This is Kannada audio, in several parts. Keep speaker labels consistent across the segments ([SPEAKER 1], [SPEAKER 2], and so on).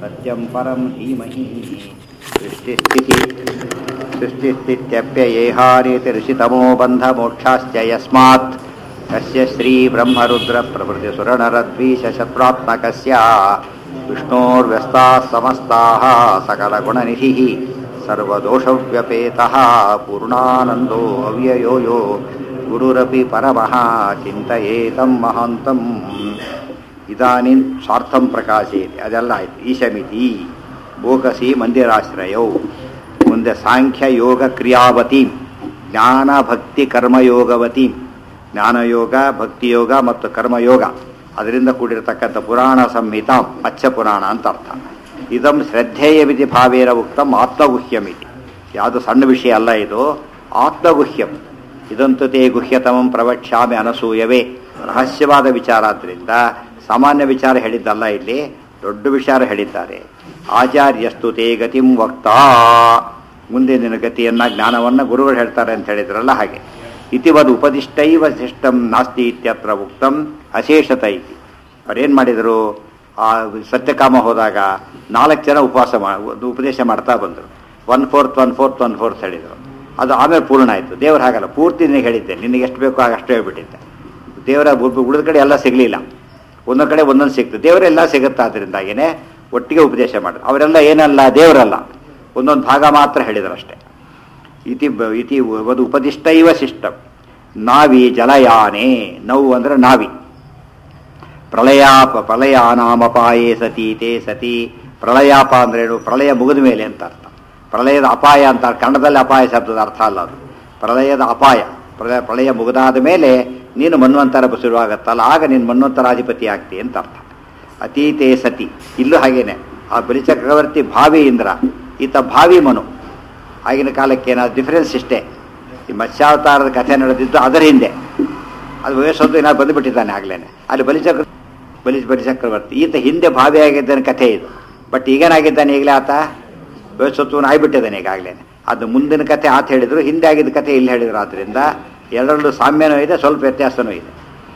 [SPEAKER 1] सत्यं परं धीमहि सृष्टिस्थिति सृष्टिस्थित्यप्ययेहारेति ऋषितमो बन्धमोक्षाश्च यस्मात् कस्य श्रीब्रह्मरुद्रप्रभृतिसुरनरद्वीशशत्रात्मकस्य विष्णोर्व्यस्ताः समस्ताः सकलगुणनिधिः सर्वदोषव्यपेतः पूर्णानन्दो अव्ययो यो ಗುರುರಪಿ ಪರಮಃ ಚಿಂತಯೇತಂ ಮಹಾಂತಂ ಇದಾನಿಂ ಸ್ವಾರ್ಥಂ ಪ್ರಕಾಶೇತಿ ಅದೆಲ್ಲ ಆಯ್ತು ಈಶಮಿತಿ ಬೋಕಸಿ ಮಂದಿರಾಶ್ರಯೌ ಮುಂದೆ ಸಾಂಖ್ಯ ಯೋಗ ಕ್ರಿಯಾವತಿ ಜ್ಞಾನ ಭಕ್ತಿ ಕರ್ಮಯೋಗವತಿ ಜ್ಞಾನಯೋಗ ಭಕ್ತಿಯೋಗ ಮತ್ತು ಕರ್ಮಯೋಗ ಅದರಿಂದ ಕೂಡಿರತಕ್ಕಂಥ ಪುರಾಣ ಸಂಹಿತಾಂ ಮತ್ಸ್ಯ ಪುರಾಣ ಅಂತ ಅರ್ಥ ಇದಂ ಶ್ರದ್ಧೇಯ ವಿಧಿ ಭಾವೇನ ಉಕ್ತಂ ಆತ್ಮಗುಹ್ಯಮಿತಿ ಯಾವುದು ಸಣ್ಣ ವಿಷಯ ಅಲ್ಲ ಇದು ಆತ್ಮಗುಹ್ಯಂ ಇದಂತು ತೇ ಗುಹ್ಯತಮಂ ಪ್ರವಕ್ಷ್ಯಾಮಿ ಅನಸೂಯವೇ ರಹಸ್ಯವಾದ ವಿಚಾರ ಆದ್ದರಿಂದ ಸಾಮಾನ್ಯ ವಿಚಾರ ಹೇಳಿದ್ದಲ್ಲ ಇಲ್ಲಿ ದೊಡ್ಡ ವಿಚಾರ ಹೇಳಿದ್ದಾರೆ ಆಚಾರ್ಯಸ್ತು ತೇ ಗತಿಂ ವಕ್ತಾ ಮುಂದೆ ನಿನ್ನ ಗತಿಯನ್ನ ಜ್ಞಾನವನ್ನ ಗುರುಗಳು ಹೇಳ್ತಾರೆ ಅಂತ ಹೇಳಿದ್ರಲ್ಲ ಹಾಗೆ ಇತಿವದ್ ಉಪದಿಷ್ಟೈವ ಶಿಷ್ಟಂ ನಾಸ್ತಿ ಇತ್ಯತ್ರ ಉಕ್ತಂ ಅಶೇಷತ ಇತಿ ಅವ್ರೇನು ಮಾಡಿದರು ಆ ಸತ್ಯಕಾಮ ಹೋದಾಗ ನಾಲ್ಕು ಜನ ಉಪವಾಸ ಮಾ ಉಪದೇಶ ಮಾಡ್ತಾ ಬಂದರು one fourth one fourth one fourth ಹೇಳಿದರು ಅದು ಆಮೇಲೆ ಪೂರ್ಣ ಆಯಿತು ದೇವ್ರು ಹಾಗಲ್ಲ ಪೂರ್ತಿ ನಿನಗೆ ಹೇಳಿದ್ದೆ ನಿನಗೆ ಎಷ್ಟು ಬೇಕೋ ಆಗ ಅಷ್ಟೇ ಹೇಳ್ಬಿಟ್ಟಿದ್ದೆ ದೇವರ ಉಳಿದ ಕಡೆ ಎಲ್ಲ ಸಿಗಲಿಲ್ಲ ಒಂದೊಂದು ಕಡೆ ಒಂದೊಂದು ಸಿಕ್ತು ದೇವರೆಲ್ಲ ಸಿಗುತ್ತೆ ಅದರಿಂದಾಗೇನೆ ಒಟ್ಟಿಗೆ ಉಪದೇಶ ಮಾಡಿದ್ರು ಅವರೆಲ್ಲ ಏನಲ್ಲ ದೇವರಲ್ಲ ಒಂದೊಂದು ಭಾಗ ಮಾತ್ರ ಹೇಳಿದ್ರು ಅಷ್ಟೇ ಇತಿ ಇತಿ ಒಂದು ಉಪದಿಷ್ಟೈವ ಶಿಷ್ಟಂ ನಾವಿ ಜಲಯಾನೆ ನೌ ಅಂದರೆ ನಾವಿ ಪ್ರಳಯಾಪ ಪ್ರಳಯಾನಾಮಪಾಯೇ ಸತೀತೆ ಸತಿ ಪ್ರಳಯಾಪ ಅಂದ್ರೇನು ಪ್ರಳಯ ಮುಗಿದ ಮೇಲೆ ಅಂತ ಅರ್ಥ ಪ್ರಳಯದ ಅಪಾಯ ಅಂತ ಕನ್ನಡದಲ್ಲಿ ಅಪಾಯ ಶಬ್ದದ ಅರ್ಥ ಅಲ್ಲ ಅದು ಪ್ರಳಯದ ಅಪಾಯ ಪ್ರಳಯ ಪ್ರಳಯ ಮುಗಿದಾದ ಮೇಲೆ ನೀನು ಮನ್ವಂತರ ಶುರುವಾಗತ್ತಲ್ಲ ಆಗ ನೀನು ಮನ್ವಂತರಾಧಿಪತಿ ಆಗ್ತಿ ಅಂತ ಅರ್ಥ ಅತೀತೇ ಸತಿ ಇಲ್ಲೂ ಹಾಗೇನೆ ಆ ಬಲಿಚಕ್ರವರ್ತಿ ಭಾವಿ ಇಂದ್ರ ಈತ ಭಾವಿ ಮನು ಆಗಿನ ಕಾಲಕ್ಕೆ ಏನಾದ್ರು ಡಿಫರೆನ್ಸ್ ಇಷ್ಟೇ ಈ ಮತ್ಸ್ಯಾವತಾರದ ಕಥೆ ನಡೆದಿದ್ದು ಅದರ ಹಿಂದೆ ಅದು ವಯಸ್ಸೊಂದು ಏನಾದ್ರು ಬಂದುಬಿಟ್ಟಿದ್ದಾನೆ ಆಗ್ಲೇನೆ ಅಲ್ಲಿ ಬಲಿಚಕ್ರ ಬಲಿ ಬಲಿಚಕ್ರವರ್ತಿ ಈತ ಹಿಂದೆ ಭಾವಿಯಾಗಿದ್ದಾನೆ ಕಥೆ ಇದು ಬಟ್ ಈಗೇನಾಗಿದ್ದಾನೆ ಈಗಲೇ ಆತ ವಯಸ್ಸೊತ್ತುವನು ಆಗಿಬಿಟ್ಟಿದ್ದಾನೆ ಈಗಾಗಲೇ ಅದು ಮುಂದಿನ ಕಥೆ ಆತ ಹೇಳಿದ್ರು ಹಿಂದೆ ಆಗಿದ್ದ ಕಥೆ ಇಲ್ಲಿ ಹೇಳಿದ್ರು ಆದ್ದರಿಂದ ಎರಡರಲ್ಲೂ ಸಾಮ್ಯನೂ ಇದೆ ಸ್ವಲ್ಪ ವ್ಯತ್ಯಾಸನೂ ಇದೆ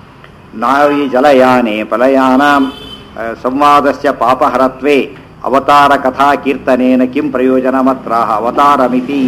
[SPEAKER 1] ನಾವು ಈ ಜಲಯಾನೆ ಫಲಯಾನ ಸಂವಾದಸ್ಯ ಪಾಪಹರತ್ವೇ ಅವತಾರ ಕಥಾ ಕೀರ್ತನೇನ ಕಿಂ ಪ್ರಯೋಜನ ಮಾತ್ರ ಅವತಾರಮಿತಿ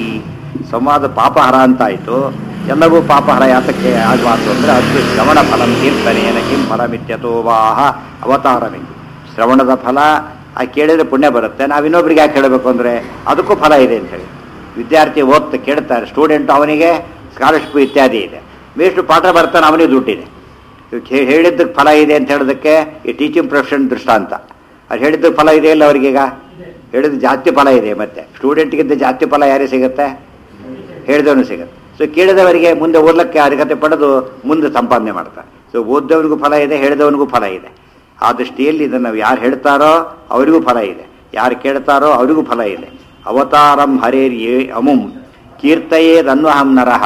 [SPEAKER 1] ಸಂವಾದ ಪಾಪಹರ ಅಂತಾಯಿತು ಎಲ್ಲವೂ ಪಾಪಹರ ಯಾತಕ್ಕೆ ಆಗಬಾರ್ದು ಅಂದರೆ ಅದು ಶ್ರವಣ ಫಲಂ ಕೀರ್ತನೇನ ಕಿಂ ಫಲಮಿತ್ಯತೋ ವಾಹ ಅವತಾರಮಿತಿ ಶ್ರವಣದ ಫಲ ಆ ಕೇಳಿದ್ರೆ ಪುಣ್ಯ ಬರುತ್ತೆ ನಾವು ಇನ್ನೊಬ್ರಿಗೆ ಯಾಕೆ ಹೇಳಬೇಕು ಅಂದರೆ ಅದಕ್ಕೂ ಫಲ ಇದೆ ಅಂತ ಹೇಳಿ ವಿದ್ಯಾರ್ಥಿ ಓದ್ತಾ ಕೇಳ್ತಾರೆ ಸ್ಟೂಡೆಂಟ್ ಅವನಿಗೆ ಸ್ಕಾಲರ್ಶಿಪ್ ಇತ್ಯಾದಿ ಇದೆ ಮೇಷ್ಟು ಪಾಠ ಬರ್ತಾನೆ ಅವನಿಗೆ ದುಡ್ಡಿದೆ ಹೇಳಿದ್ದಕ್ಕೆ ಫಲ ಇದೆ ಅಂತ ಹೇಳೋದಕ್ಕೆ ಈ ಟೀಚಿಂಗ್ ಪ್ರೊಫೆಷನ್ ದೃಷ್ಟಾಂತ ಅದು ಹೇಳಿದ್ದಕ್ಕೆ ಫಲ ಇದೆ ಇಲ್ಲ ಅವರಿಗೀಗ ಹೇಳಿದ ಜಾಸ್ತಿ ಫಲ ಇದೆ ಮತ್ತೆ ಸ್ಟೂಡೆಂಟ್ಗಿಂತ ಜಾಸ್ತಿ ಫಲ ಯಾರಿಗೆ ಸಿಗುತ್ತೆ ಹೇಳಿದವನು ಸಿಗುತ್ತೆ ಸೊ ಕೇಳಿದವರಿಗೆ ಮುಂದೆ ಓದ್ಲಿಕ್ಕೆ ಅರ್ಹತೆ ಪಡೆದು ಮುಂದೆ ಸಂಪಾದನೆ ಮಾಡ್ತಾರೆ ಸೊ ಓದ್ದವನಿಗೂ ಫಲ ಇದೆ ಹೇಳಿದವನಿಗೂ ಫಲ ಇದೆ ಆ ದೃಷ್ಟಿಯಲ್ಲಿ ಇದನ್ನು ಯಾರು ಹೇಳ್ತಾರೋ ಅವರಿಗೂ ಫಲ ಇದೆ ಯಾರು ಕೇಳ್ತಾರೋ ಅವರಿಗೂ ಫಲ ಇದೆ ಅವತಾರಂ ಹರೇರ್ ಯೇ ಅಮುಂ ಕೀರ್ತಯೇದನ್ವಹಂ ನರಹ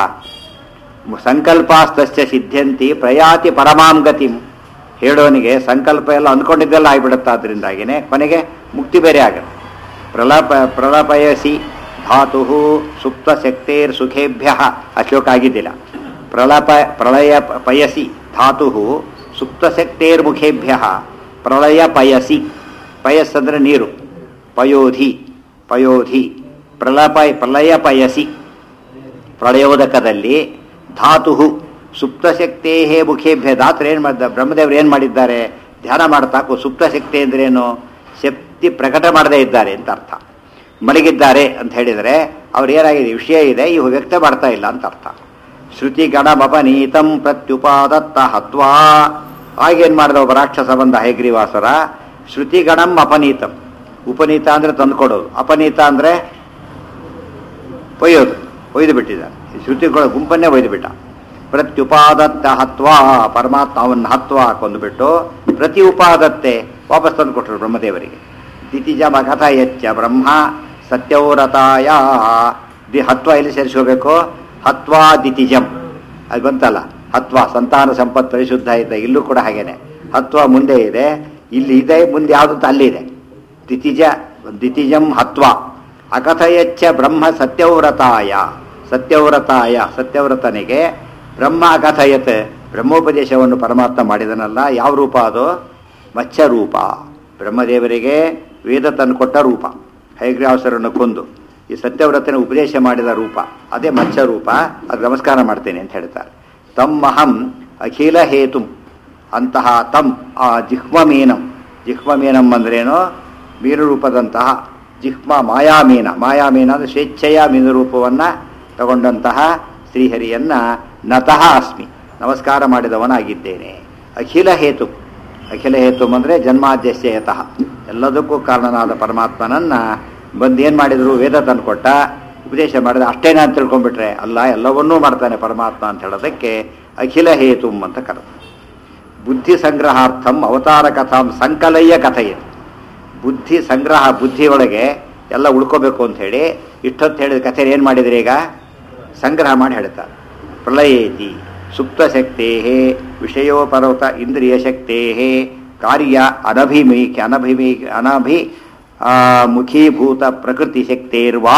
[SPEAKER 1] ಸಂಕಲ್ಪಾಸ್ತಸ್ಯ ಸಿದ್ಧಂತಿ ಪ್ರಯಾತಿ ಪರಮಾಂ ಗತಿಂ ಹೇಳೋನಿಗೆ ಸಂಕಲ್ಪ ಎಲ್ಲ ಅಂದ್ಕೊಂಡಿದ್ದೆಲ್ಲ ಆಗಿಬಿಡುತ್ತೆ ಅದರಿಂದಾಗಿನೇ ಕೊನೆಗೆ ಮುಕ್ತಿ ಬೇರೆ ಆಗುತ್ತೆ ಪ್ರಲಪ ಪ್ರಲಪಯಸಿ ಧಾತು ಸುಪ್ತ ಶಕ್ತೇರ್ ಸುಖೇಭ್ಯ ಅಶ್ಲೋಕ ಆಗಿದ್ದಿಲ್ಲ ಪ್ರಳಪ ಪ್ರಳಯ ಪಯಸಿ ಧಾತು ಸುಪ್ತಶಕ್ತೇರ್ ಮುಖೇಭ್ಯ ಪ್ರಳಯ ಪಯಸಿ ಪಯಸ್ ಅಂದರೆ ನೀರು ಪಯೋಧಿ ಪಯೋಧಿ ಪ್ರಳಪ ಪ್ರಳಯ ಪಯಸಿ ಪ್ರಳಯೋದಕದಲ್ಲಿ ಧಾತು ಸುಪ್ತಶಕ್ತೇ ಮುಖೇಭ್ಯ ಧಾತ್ರ ಏನು ಮಾಡಿದ ಬ್ರಹ್ಮದೇವರು ಏನು ಮಾಡಿದ್ದಾರೆ ಧ್ಯಾನ ಮಾಡ್ತಾಕು ಸುಪ್ತಶಕ್ತಿ ಅಂದ್ರೇನು ಶಕ್ತಿ ಪ್ರಕಟ ಮಾಡದೇ ಇದ್ದಾರೆ ಅಂತ ಅರ್ಥ ಮಲಗಿದ್ದಾರೆ ಅಂತ ಹೇಳಿದರೆ ಅವ್ರು ಏನಾಗಿದೆ ವಿಷಯ ಇದೆ ಇವು ವ್ಯಕ್ತ ಮಾಡ್ತಾ ಇಲ್ಲ ಅಂತ ಅರ್ಥ ಶ್ರುತಿ ಗಣಮಪನೀತಂ ಪ್ರತ್ಯುಪಾದತ್ತ ಹತ್ವಾ ಆಗೇನು ಮಾಡಿದ ಒಬ್ಬ ರಾಕ್ಷಸ ಬಂದ ಹೈಗ್ರೀವಾಸರ ಶ್ರುತಿ ಗಣಂ ಅಪನೀತಂ ಉಪನೀತ ಅಂದರೆ ತಂದುಕೊಡೋದು ಅಪನೀತ ಅಂದರೆ ಒಯ್ಯೋದು ಒಯ್ದು ಬಿಟ್ಟಿದ್ದಾರೆ ಶ್ರುತಿಗಳ ಗುಂಪನ್ನೇ ಒಯ್ದು ಬಿಟ್ಟ ಪ್ರತ್ಯುಪಾದತ್ತ ಹತ್ವಾ ಪರಮಾತ್ಮ ಅವನ್ನ ಹತ್ವಾ ಕೊಂದುಬಿಟ್ಟು ಪ್ರತಿ ಉಪಾದತ್ತೆ ವಾಪಸ್ ತಂದು ಕೊಟ್ಟರು ಬ್ರಹ್ಮದೇವರಿಗೆ ದಿತಿಜ ಮಗಥ ಎಚ್ಚ ಬ್ರಹ್ಮ ಸತ್ಯೌರತಾಯ ದಿ ಹತ್ವ ಎಲ್ಲಿ ಸೇರಿಸ್ಕೋಬೇಕು ಹತ್ವಾ ದಿತಿಜಂ ಅದು ಬಂತಲ್ಲ ಹತ್ವ ಸಂತಾನ ಸಂಪತ್ತು ಪರಿಶುದ್ಧ ಇದೆ ಇಲ್ಲೂ ಕೂಡ ಹಾಗೇನೆ ಹತ್ವ ಮುಂದೆ ಇದೆ ಇಲ್ಲಿ ಇದೆ ಮುಂದೆ ಯಾವುದು ಅಲ್ಲಿದೆ ದಿತಿಜ ದಿತಿಜಂ ಹತ್ವ ಅಕಥಯಚ್ಚ ಬ್ರಹ್ಮ ಸತ್ಯವ್ರತಾಯ ಸತ್ಯವ್ರತಾಯ ಸತ್ಯವ್ರತನಿಗೆ ಬ್ರಹ್ಮ ಅಕಥಯತ್ ಬ್ರಹ್ಮೋಪದೇಶವನ್ನು ಪರಮಾತ್ಮ ಮಾಡಿದನಲ್ಲ ಯಾವ ರೂಪ ಅದು ಮತ್ಸ್ಯ ರೂಪ ಬ್ರಹ್ಮದೇವರಿಗೆ ವೇದ ತಂದು ಕೊಟ್ಟ ರೂಪ ಹೈಗ್ರಾವಸರನ್ನು ಕೊಂದು ಈ ಸತ್ಯವ್ರತನ ಉಪದೇಶ ಮಾಡಿದ ರೂಪ ಅದೇ ಮತ್ಸ್ಯ ರೂಪ ಅದು ನಮಸ್ಕಾರ ಮಾಡ್ತೇನೆ ಅಂತ ಹೇಳ್ತಾರೆ ತಮ್ಮಹಂ ಅಖಿಲ ಹೇತು ಅಂತಹ ತಮ್ ಆ ಜಿಹ್ಮಮೀನಂ ಜಿಹ್ಮಮೀನಂ ಅಂದ್ರೇನು ಮೀನು ರೂಪದಂತಹ ಜಿಹ್ಮ ಮಾಯಾಮೀನ ಮಾಯಾಮೀನ ಅಂದರೆ ಸ್ವೇಚ್ಛೆಯ ಮೀನು ರೂಪವನ್ನು ತಗೊಂಡಂತಹ ಶ್ರೀಹರಿಯನ್ನ ನತಃ ಅಸ್ಮಿ ನಮಸ್ಕಾರ ಮಾಡಿದವನಾಗಿದ್ದೇನೆ ಅಖಿಲ ಹೇತು ಅಖಿಲ ಹೇತು ಅಂದರೆ ಜನ್ಮಾದ್ಯಸ್ಯ ಯತಃ ಎಲ್ಲದಕ್ಕೂ ಕಾರಣನಾದ ಪರಮಾತ್ಮನನ್ನ ಬಂದು ಏನು ಮಾಡಿದ್ರು ವೇದ ತಂದುಕೊಟ್ಟ ಉಪದೇಶ ಮಾಡಿದ ಅಷ್ಟೇನ ಅಂತ ತಿಳ್ಕೊಂಡ್ಬಿಟ್ರೆ ಅಲ್ಲ ಎಲ್ಲವನ್ನೂ ಮಾಡ್ತಾನೆ ಪರಮಾತ್ಮ ಅಂತ ಹೇಳೋದಕ್ಕೆ ಅಖಿಲ ಹೇತುಂ ಅಂತ ಕರೆದು ಬುದ್ಧಿ ಸಂಗ್ರಹಾರ್ಥಂ ಅವತಾರ ಕಥಾಂ ಸಂಕಲಯ್ಯ ಕಥೆಯಿದೆ ಬುದ್ಧಿ ಸಂಗ್ರಹ ಬುದ್ಧಿಯೊಳಗೆ ಎಲ್ಲ ಉಳ್ಕೋಬೇಕು ಅಂತ ಹೇಳಿ ಇಷ್ಟೊತ್ತು ಹೇಳಿದ ಕಥೆ ಏನು ಮಾಡಿದ್ರಿ ಈಗ ಸಂಗ್ರಹ ಮಾಡಿ ಹೇಳ್ತಾರೆ ಪ್ರಳಯೇತಿ ಸುಪ್ತ ಶಕ್ತೇ ವಿಷಯೋಪರವತ ಇಂದ್ರಿಯ ಶಕ್ತೇ ಕಾರ್ಯ ಅನಭಿಮೀಖ ಅನಭಿಮೀ ಅನಭಿ ಆ, ಮುಖೀಭೂತ ಪ್ರಕೃತಿ ಶಕ್ತೇರ್ವಾ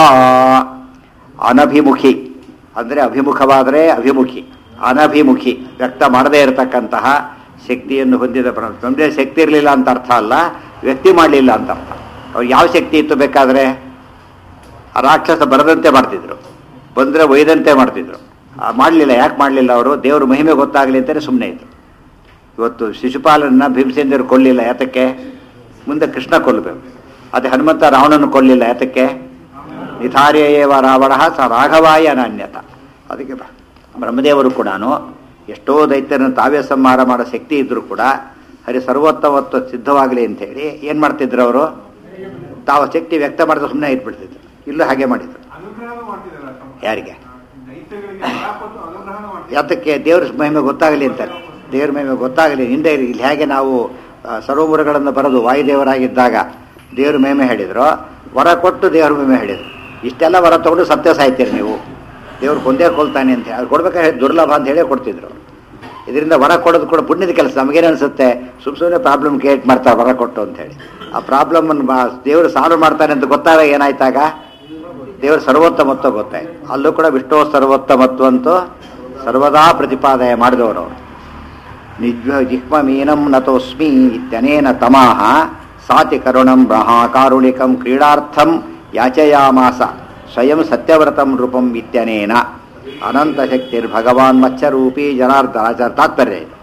[SPEAKER 1] ಅನಭಿಮುಖಿ ಅಂದರೆ ಅಭಿಮುಖವಾದರೆ ಅಭಿಮುಖಿ ಅನಭಿಮುಖಿ ವ್ಯಕ್ತ ಮಾಡದೇ ಇರತಕ್ಕಂತಹ ಶಕ್ತಿಯನ್ನು ಹೊಂದಿದ ಪರಮ ನಮ್ಮದೇ ಶಕ್ತಿ ಇರಲಿಲ್ಲ ಅಂತ ಅರ್ಥ ಅಲ್ಲ ವ್ಯಕ್ತಿ ಮಾಡಲಿಲ್ಲ ಅಂತ ಅರ್ಥ ಅವ್ರು ಯಾವ ಶಕ್ತಿ ಇತ್ತು ಬೇಕಾದರೆ ಆ ರಾಕ್ಷಸ ಬರದಂತೆ ಮಾಡ್ತಿದ್ರು ಬಂದರೆ ಒಯ್ದಂತೆ ಮಾಡ್ತಿದ್ರು ಮಾಡಲಿಲ್ಲ ಯಾಕೆ ಮಾಡಲಿಲ್ಲ ಅವರು ದೇವ್ರ ಮಹಿಮೆ ಗೊತ್ತಾಗಲಿ ಅಂತಲೇ ಸುಮ್ಮನೆ ಇದ್ರು ಇವತ್ತು ಶಿಶುಪಾಲನ ಭೀಮಸೇಂದ್ರ ಕೊಲ್ಲಿಲ್ಲ ಯಾತಕ್ಕೆ ಮುಂದೆ ಕೃಷ್ಣ ಕೊಲ್ಲಬೇಕು ಅದೇ ಹನುಮಂತ ರಾವಣನ ಕೊಲ್ಲಿಲ್ಲ ಯಾತಕ್ಕೆ ನಿಧಾರ್ಯೇವ ರಾವಣ ಸ ರಾಘವಾಯ ಅನಾನ್ಯತ ಅದಕ್ಕೆ ಬ- ಬ್ರಹ್ಮದೇವರು ಕೂಡ ಎಷ್ಟೋ ದೈತ್ಯರನ್ನು ತಾವೇ ಸಂಹಾರ ಮಾಡೋ ಶಕ್ತಿ ಇದ್ದರೂ ಕೂಡ ಹರಿ ಸರ್ವೋತ್ತಮತ್ವ ಸಿದ್ಧವಾಗಲಿ ಅಂತ ಹೇಳಿ ಏನು ಮಾಡ್ತಿದ್ರು ಅವರು ತಾವು ಶಕ್ತಿ ವ್ಯಕ್ತ ಮಾಡಿದ್ರೆ ಸುಮ್ಮನೆ ಇಟ್ಬಿಡ್ತಿದ್ರು ಇಲ್ಲೂ ಹಾಗೆ ಮಾಡಿದ್ರು
[SPEAKER 2] ಅನುಗ್ರಹ ಮಾಡ್ತಿದ್ದಾರೆ
[SPEAKER 1] ಯಾರಿಗೆ
[SPEAKER 2] ದೈತ್ಯಗಳಿಗೆ ವರ ಕೊಟ್ಟು ಅನುಗ್ರಹ ಮಾಡ್ತಿದ್ದಾರೆ
[SPEAKER 1] ಯಾತಕ್ಕೆ ದೇವ್ರ ಮಹಿಮೆ ಗೊತ್ತಾಗಲಿ ಅಂತಾರೆ ದೇವ್ರ ಮಹಿಮೆ ಗೊತ್ತಾಗಲಿ ಹಿಂದೆ ಇಲ್ಲಿ ಹೇಗೆ ನಾವು ಆ, ಸರೋವರಗಳನ್ನು ಬರೆದು ವಾಯುದೇವರಾಗಿದ್ದಾಗ ದೇವ್ರ ಮಹಿಮೆ ಹೇಳಿದ್ರು ವರ ಕೊಟ್ಟು ದೇವ್ರ ಮಹಿಮೆ ಹೇಳಿದ್ರು ಇಷ್ಟೆಲ್ಲ ವರ ತಗೊಂಡು ಸತ್ಯ ಸಾಯ್ತೀರಿ ನೀವು ದೇವ್ರು ಕೊಂದೇ ಕೊಲ್ತಾನೆ ಅಂತ ಹೇಳಿ ಕೊಡ್ಬೇಕಾದ್ರೆ ದುರ್ಲಭ ಅಂತ ಹೇಳಿ ಕೊಡ್ತಿದ್ರು ಇದರಿಂದ ವರ ಕೊಡೋದು ಕೂಡ ಪುಣ್ಯದ ಕೆಲಸ ನಮಗೇನು ಅನ್ಸುತ್ತೆ ಸುಮ್ ಸುಮ್ಮನೆ ಪ್ರಾಬ್ಲಮ್ ಕ್ರಿಯೇಟ್ ಮಾಡ್ತಾರೆ ವರ ಕೊಟ್ಟು ಅಂತ ಹೇಳಿ ಆ ಪ್ರಾಬ್ಲಮ್ ದೇವರು ಸಾಲ್ವ್ ಮಾಡ್ತಾನೆ ಅಂತ ಗೊತ್ತಾಗ ಏನಾಯ್ತಾಗ ದೇವರ ಸರ್ವೋತ್ತಮತ್ವ ಗೊತ್ತಾಯ್ತು ಅಲ್ಲೂ ಕೂಡ ವಿಷ್ಣು ಸರ್ವೋತ್ತಮತ್ವ ಅಂತೂ ಸರ್ವದಾ ಪ್ರತಿಪಾದನೆ ಮಾಡಿದವರು ಅವರು ನಿಜ್ವ ಜಿಹ್ಮ ಮೀನಂ ನತೋಸ್ಮಿ ಇತ್ಯನೇನ ತಮಾಹ ಸಾತಿ ಕರುಣಂ ಮಹಾಕಾರುಣಿಕಂ ಕ್ರೀಡಾರ್ಥಂ ಯಾಚಯಾಮಾಸ ಸ್ವಯಂ ಸತ್ಯವ್ರತಂ ರೂಪಂ ಇತ್ಯನೇನ ಅನಂತ ಶಕ್ತಿರ್ಭಗವಾನ್ ಮತ್ಸ್ಯರೂಪಿ ಜನಾರ್ದನ ಆಚಾರ ತಾತ್ಪರ್ಯ ಇದು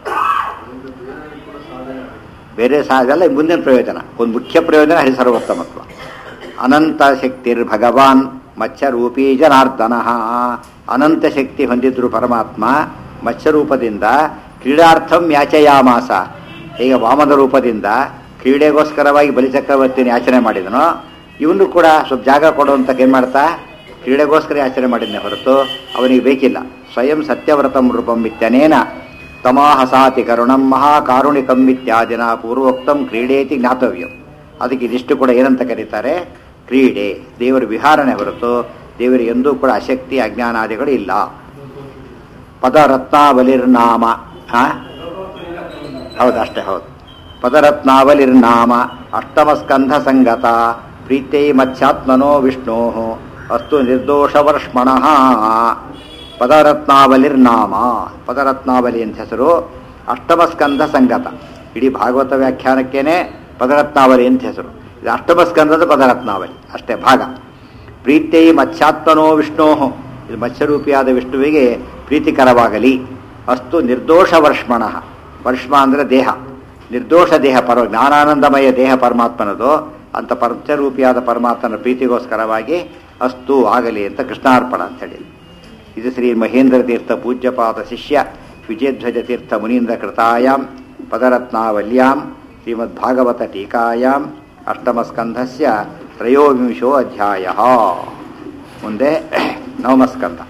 [SPEAKER 1] ಬೇರೆ ಸಾಧಲ್ಲ ಮುಂದಿನ ಪ್ರಯೋಜನ ಒಂದು ಮುಖ್ಯ ಪ್ರಯೋಜನ ಹರಿಸರ್ವೋತ್ತಮತ್ವ ಅನಂತ ಶಕ್ತಿರ್ ಭಗವಾನ್ ಮತ್ಸ್ಯರೂಪಿ ಜನಾರ್ದನ ಅನಂತ ಶಕ್ತಿ ಹೊಂದಿದ್ರು ಪರಮಾತ್ಮ ಮತ್ಸ್ಯರೂಪದಿಂದ ಕ್ರೀಡಾರ್ಥಂ ಯಾಚಯಾಮಾಸ ಈಗ ವಾಮನ ರೂಪದಿಂದ ಕ್ರೀಡೆಗೋಸ್ಕರವಾಗಿ ಬಲಿಚಕ್ರವರ್ತಿನ ಯಾಚನೆ ಮಾಡಿದನೋ ಇವನು ಕೂಡ ಸ್ವಲ್ಪ ಜಾಗ ಕೊಡುವಂತ ಏನು ಮಾಡ್ತಾ ಕ್ರೀಡೆಗೋಸ್ಕರ ಯಾಚನೆ ಮಾಡಿದ್ನೆ ಹೊರತು ಅವನಿಗೆ ಬೇಕಿಲ್ಲ ಸ್ವಯಂ ಸತ್ಯವ್ರತಂ ರೂಪಂ ಇತ್ಯನೇನ ತಮಾಹಸಾತಿ ಕರುಣಂ ಮಹಾಕಾರುಣಿಕಂ ಇತ್ಯಾದಿನ ಪೂರ್ವೋಕ್ತಂ ಕ್ರೀಡೇತಿ ಜ್ಞಾತವ್ಯಂ ಅದಕ್ಕೆ ಇದಿಷ್ಟು ಕೂಡ ಏನಂತ ಕರೀತಾರೆ ಕ್ರೀಡೆ ದೇವರ ವಿಹಾರಣೆ ಹೊರತು ದೇವರಿಗೆ ಎಂದೂ ಕೂಡ ಅಶಕ್ತಿ ಅಜ್ಞಾನಾದಿಗಳು ಇಲ್ಲ ಪದರತ್ನಾವಲಿರ್ನಾಮ ಹಾ ಹೌದು ಅಷ್ಟೇ ಹೌದು ಪದರತ್ನಾವಲಿರ್ನಾಮ ಅಷ್ಟಮಸ್ಕಂಧ ಸಂಗತ ಪ್ರೀತೈ ಮತ್ಸ್ಯಾತ್ಮನೋ ವಿಷ್ಣೋ ಅಸ್ತು ನಿರ್ದೋಷವರ್ಷ್ಮಣಃ ಪದರತ್ನಾವಲಿರ್ನಾಮ ಪದರತ್ನಾವಲಿ ಅಂತ ಹೆಸರು ಅಷ್ಟಮಸ್ಕಂಧ ಸಂಗತ ಇಡೀ ಭಾಗವತ ವ್ಯಾಖ್ಯಾನಕ್ಕೇನೆ ಪದರತ್ನಾವಲಿ ಅಂತ ಹೆಸರು ಇದು ಅಷ್ಟಮಸ್ಕಂದದ ಪದರತ್ನಾವಲಿ ಅಷ್ಟೇ ಭಾಗ ಪ್ರೀತೈ ಮತ್ಸ್ಯಾತ್ಮನೋ ವಿಷ್ಣೋ ಇದು ಮತ್ಸ್ಯರೂಪಿಯಾದ ವಿಷ್ಣುವಿಗೆ ಪ್ರೀತಿಕರವಾಗಲಿ ಅಸ್ತು ನಿರ್ದೋಷ ವರ್ಷಮಣ ವರ್ಷಮ ಅಂದರೆ ದೇಹ ನಿರ್ದೋಷ ದೇಹ ಪರ ಜ್ಞಾನಾನಂದಮಯ ದೇಹ ಪರಮಾತ್ಮನದು ಅಂತ ಪಂಚರೂಪಿಯಾದ ಪರಮಾತ್ಮನ ಪ್ರೀತಿಗೋಸ್ಕರವಾಗಿ ಅಸ್ತು ಆಗಲಿ ಅಂತ ಕೃಷ್ಣಾರ್ಪಣ ಅಂತ ಹೇಳಿ ಇದು ಶ್ರೀ ಮಹೇಂದ್ರ ತೀರ್ಥ ಪೂಜ್ಯಪಾದ ಶಿಷ್ಯ ವಿಜಯಧ್ವಜ ತೀರ್ಥ ಮುನೀಂದ್ರ ಕೃತಾಯಾಂ ಪದರತ್ನಾವಲ್ಯಾಂ ಶ್ರೀಮದ್ಭಾಗವತ ಟೀಕಾಯಾಂ ಅಷ್ಟಮಸ್ಕಂಧಸ್ಯ ತ್ರಯೋವಿಂಶೋ ಅಧ್ಯಾಯ ಮುಂದೆ ನವಮಸ್ಕಂಧ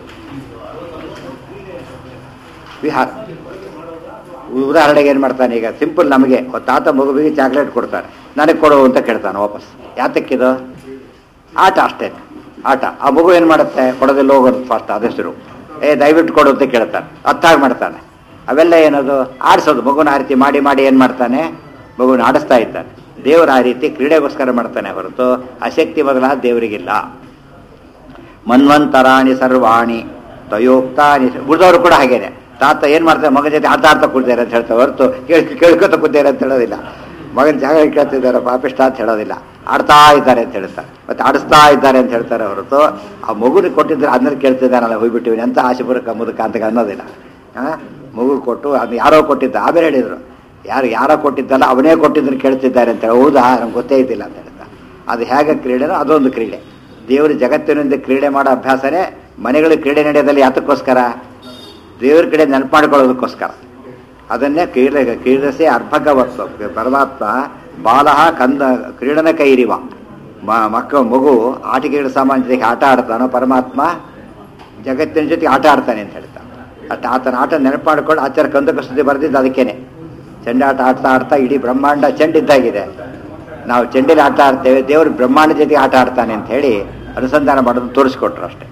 [SPEAKER 1] ವಿಹಾರ ಉದಾಹರಣೆಗೆ ಏನು ಮಾಡ್ತಾನೆ ಈಗ ಸಿಂಪಲ್ ನಮಗೆ ಒಬ್ಬ ತಾತ ಮಗುವಿಗೆ ಚಾಕ್ಲೇಟ್ ಕೊಡ್ತಾನೆ ನನಗೆ ಕೊಡು ಅಂತ ಕೇಳ್ತಾನೆ ವಾಪಸ್ ಯಾತಕ್ಕಿದು ಆಟ ಅಷ್ಟೇ ಆಟ ಆ ಮಗು ಏನು ಮಾಡುತ್ತೆ ಕೊಡೋದಿಲ್ಲ ಹೋಗೋದು ಫಾಸ್ಟ್ ಅದೆಸರು ಏ ದಯವಿಟ್ಟು ಕೊಡು ಅಂತ ಕೇಳ್ತಾನೆ ಅತ್ತಾಗ ಮಾಡ್ತಾನೆ ಅವೆಲ್ಲ ಏನದು ಆಡಿಸೋದು ಮಗುನ ಆ ರೀತಿ ಮಾಡಿ ಮಾಡಿ ಏನು ಮಾಡ್ತಾನೆ ಮಗುನ ಆಡಿಸ್ತಾ ಇದ್ದಾನೆ ದೇವರು ಆ ರೀತಿ ಕ್ರೀಡೆಗೋಸ್ಕರ ಮಾಡ್ತಾನೆ ಹೊರತು ಅಶಕ್ತಿ ಬದಲಾದ ದೇವರಿಗಿಲ್ಲ ಮನ್ವಂತರಾಣಿ ಸರ್ವಾಣಿ ತಯೋಕ್ತಾನಿ ಉಳಿದವರು ಕೂಡ ಹಾಗೇನೆ ತಾತ ಏನು ಮಾಡ್ತಾರೆ ಮಗ ಜೊತೆ ಆಟ ಆಡ್ತಾ ಕೂತಿದ್ದಾರೆ ಅಂತ ಹೇಳ್ತಾರೆ ಹೊರತು ಕೇಳ್ ಕೇಳ್ಕೊತ ಕೂತಿದ್ದಾರೆ ಅಂತ ಹೇಳೋದಿಲ್ಲ ಮಗನ ಜಾಗ ಕೇಳ್ತಿದ್ದಾರೆ ಪಾಪಿಷ್ಟ ಅಂತ ಹೇಳೋದಿಲ್ಲ ಆಡ್ತಾ ಇದ್ದಾರೆ ಅಂತ ಹೇಳ್ತಾರೆ ಮತ್ತೆ ಆಡಿಸ್ತಾ ಇದ್ದಾರೆ ಅಂತ ಹೇಳ್ತಾರೆ ಹೊರತು ಆ ಮಗುನ ಕೊಟ್ಟಿದ್ರೆ ಅದನ್ನ ಕೇಳ್ತಿದ್ದಾನಲ್ಲ ಹೋಗ್ಬಿಟ್ಟಿವಿ ಅಂತ ಆಸೆ ಬರಕ ಮುದುಕ ಅಂತ ಅನ್ನೋದಿಲ್ಲ ಆ? ಮಗು ಕೊಟ್ಟು ಅದು ಯಾರೋ ಕೊಟ್ಟಿದ್ದ ಆಮೇಲೆ ಹೇಳಿದ್ರು ಯಾರು ಯಾರೋ ಕೊಟ್ಟಿದ್ದಲ್ಲ ಅವನೇ ಕೊಟ್ಟಿದ್ದನ್ನು ಕೇಳ್ತಿದ್ದಾರೆ ಅಂತ ಹೇಳಿ ಹೌದಾ ನಮ್ಗೆ ಗೊತ್ತೇ ಇದ್ದಿಲ್ಲ ಅಂತ ಹೇಳ್ತಾ ಅದು ಹೇಗೆ ಕ್ರೀಡೆನೋ ಅದೊಂದು ಕ್ರೀಡೆ ದೇವರು ಜಗತ್ತಿನಿಂದ ಕ್ರೀಡೆ ಮಾಡೋ ಅಭ್ಯಾಸನೇ ಮನೆಗಳು ಕ್ರೀಡೆ ನಡೆಯೋದಲ್ಲಿ ಯಾತಕ್ಕೋಸ್ಕರ ದೇವ್ರ ಕಡೆ ನೆನಪು ಮಾಡ್ಕೊಳ್ಳೋದಕ್ಕೋಸ್ಕರ ಅದನ್ನೇ ಕ್ರೀಡೆ ಕ್ರೀಡಸೆ ಅರ್ಭಗವತ್ವ ಪರಮಾತ್ಮ ಬಾಲಹ ಕಂದ ಕ್ರೀಡನ ಕೈರಿವ ಮ- ಮಕ್ಕ ಮಗು ಆಟಿಕೆಗಳ ಸಾಮಾನ್ಯ ಜೊತೆಗೆ ಆಟ ಆಡ್ತಾನೋ ಪರಮಾತ್ಮ ಜಗತ್ತಿನ ಜೊತೆಗೆ ಆಟ ಆಡ್ತಾನೆ ಅಂತ ಹೇಳ್ತಾನೆ ಅಟ್ ಆತನ ಆಟ ನೆನಪು ಮಾಡ್ಕೊಂಡು ಆಚಾರ ಕಂದಕ ಸುದ್ದಿ ಬರೆದಿದ್ದು ಅದಕ್ಕೇನೆ ಚೆಂಡಾಟ ಆಡ್ತಾ ಆಡ್ತಾ ಇಡೀ ಬ್ರಹ್ಮಾಂಡ ಚೆಂಡಿದ್ದಾಗಿದೆ ನಾವು ಚೆಂಡಿಲಿ ಆಟ ಆಡ್ತೇವೆ ದೇವರು ಬ್ರಹ್ಮಾಂಡ ಜೊತೆಗೆ ಆಟ ಆಡ್ತಾನೆ ಅಂತ ಹೇಳಿ ಅನುಸಂಧಾನ ಮಾಡೋದು ತೋರಿಸ್ಕೊಟ್ರು ಅಷ್ಟೇ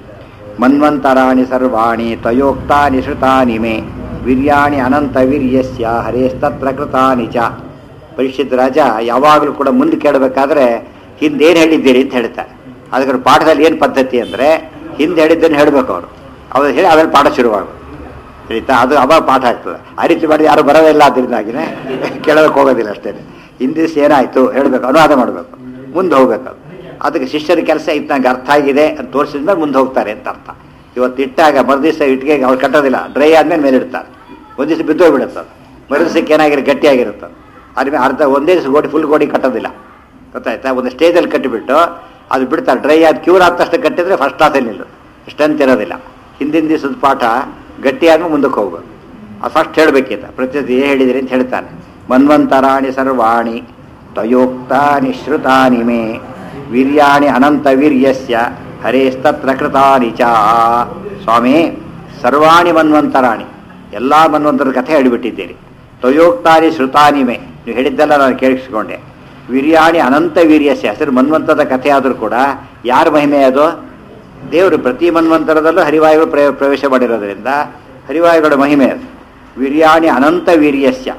[SPEAKER 1] ಮನ್ವಂತರಾಣಿ ಸರ್ವಾಣಿ ತ್ವಯೋಕ್ತಾನಿ ಶ್ರುತಾನಿ ಮೇ ವೀರ್ಯಾಣಿ ಅನಂತ ವೀರ್ಯಸ್ಯ ಹರೇಸ್ತತ್ರ ಕೃತಾನಿ ಚ ಪರೀಕ್ಷಿತ್ ರಾಜ ಯಾವಾಗಲೂ ಕೂಡ ಮುಂದೆ ಕೇಳಬೇಕಾದ್ರೆ ಹಿಂದೇನು ಹೇಳಿದ್ದೀರಿ ಅಂತ ಹೇಳ್ತಾರೆ ಅದಕ್ಕೆ ಪಾಠದಲ್ಲಿ ಏನು ಪದ್ಧತಿ ಅಂದರೆ ಹಿಂದೆ ಹೇಳಿದ್ದನ್ನು ಹೇಳಬೇಕು ಅವರು ಅವ್ರು ಹೇಳಿ ಆಮೇಲೆ ಪಾಠ ಶುರುವಾಗೋದು ಆಯ್ತಾ ಅದು ಅವಾಗ ಪಾಠ ಆಗ್ತದೆ ಆ ರೀತಿ ಮಾಡಿ ಯಾರು ಬರೋದೇ ಇಲ್ಲ ಅದರಿಂದಾಗಿನೇ ಕೇಳೋದಕ್ಕೆ ಹೋಗೋದಿಲ್ಲ ಅಷ್ಟೇ ಹಿಂದಿನ ದಿವಸ ಏನಾಯಿತು ಹೇಳಬೇಕು ಅನುವಾದ ಮಾಡಬೇಕು ಮುಂದೆ ಹೋಗ್ಬೇಕು ಅದು ಅದಕ್ಕೆ ಶಿಷ್ಯರ ಕೆಲಸ ಇದು ನಂಗೆ ಅರ್ಥ ಆಗಿದೆ ಅಂತ ತೋರಿಸಿದ ಮೇಲೆ ಮುಂದೆ ಹೋಗ್ತಾರೆ ಅಂತ ಅರ್ಥ ಇವತ್ತು ಇಟ್ಟಾಗ ಮರುದಿವಸ ಇಟ್ಟಿಗೆ ಅವ್ರು ಕಟ್ಟೋದಿಲ್ಲ ಡ್ರೈ ಆದ್ಮೇಲೆ ಮೇಲೆ ಇಡ್ತಾರೆ ಒಂದು ದಿವಸ ಬಿದ್ದೋಗ್ಬಿಡುತ್ತೆ ಅದು ಮರುದಿವಸಕ್ಕೆ ಏನಾಗಿರೋ ಗಟ್ಟಿಯಾಗಿರುತ್ತೆ ಅದು ಅದ್ರ ಅರ್ಧ ಒಂದೇ ದಿವಸ ಗೋಡಿ ಫುಲ್ ಗೋಡಿ ಕಟ್ಟೋದಿಲ್ಲ ಗೊತ್ತಾಯ್ತಾ ಒಂದು ಸ್ಟೇಜಲ್ಲಿ ಕಟ್ಟಿಬಿಟ್ಟು ಅದು ಬಿಡ್ತಾರೆ ಡ್ರೈ ಆದ ಕ್ಯೂರ್ ಆದ ತಕ್ಷಣ ಕಟ್ಟಿದ್ರೆ ಫಸ್ಟ್ ಕ್ಲಾಸಲ್ಲಿ ನಿಲ್ಲು ಸ್ಟ್ರೆಂತ್ ಇರೋದಿಲ್ಲ ಹಿಂದಿನ ದಿವಸದ ಪಾಠ ಗಟ್ಟಿಯಾದ್ಮೇಲೆ ಮುಂದಕ್ಕೆ ಹೋಗ್ಬೇಕು ಅದು ಫಸ್ಟ್ ಹೇಳಬೇಕಿತ್ತ ಪ್ರತಿ ಏನು ಹೇಳಿದಿರಿ ಅಂತ ಹೇಳ್ತಾನೆ ಮನ್ವಂತರಾಣಿ ಸರ್ವಾಣಿ ತ್ವಯೋಕ್ತಾನಿ ಶ್ರುತಾನಿ ಮೇ ವೀರ್ಯಾಣಿ ಅನಂತ ವೀರ್ಯಸ್ಯ ಹರೇಸ್ತತ್ರ ಕೃತಾನಿ ಚ ಸ್ವಾಮಿ ಸರ್ವಾಣಿ ಮನ್ವಂತರಾಣಿ ಎಲ್ಲ ಮನ್ವಂತರ ಕಥೆ ಹೇಳಿಬಿಟ್ಟಿದ್ದೀರಿ ತ್ವಯೋಕ್ತಾನಿ ಶ್ರುತಾನಿ ಮೇ ನೀವು ಹೇಳಿದ್ದೆಲ್ಲ ನಾನು ಕೇಳಿಸ್ಕೊಂಡೆ ವೀರ್ಯಾಣಿ ಅನಂತ ವೀರ್ಯಸ್ಯ ಹೆಸರು ಮನ್ವಂತದ ಕಥೆ ಆದರೂ ಕೂಡ ಯಾರ ಮಹಿಮೆ ಅದು ದೇವರು ಪ್ರತಿ ಮನ್ವಂತರದಲ್ಲೂ ಹರಿವಾಯುಗಳು ಪ್ರಯ ಪ್ರವೇಶ ಮಾಡಿರೋದ್ರಿಂದ ಹರಿವಾಯುಗಳ ಮಹಿಮೆ ಅದು ವೀರ್ಯಾಣಿ ಅನಂತ ವೀರ್ಯಸ್ಯ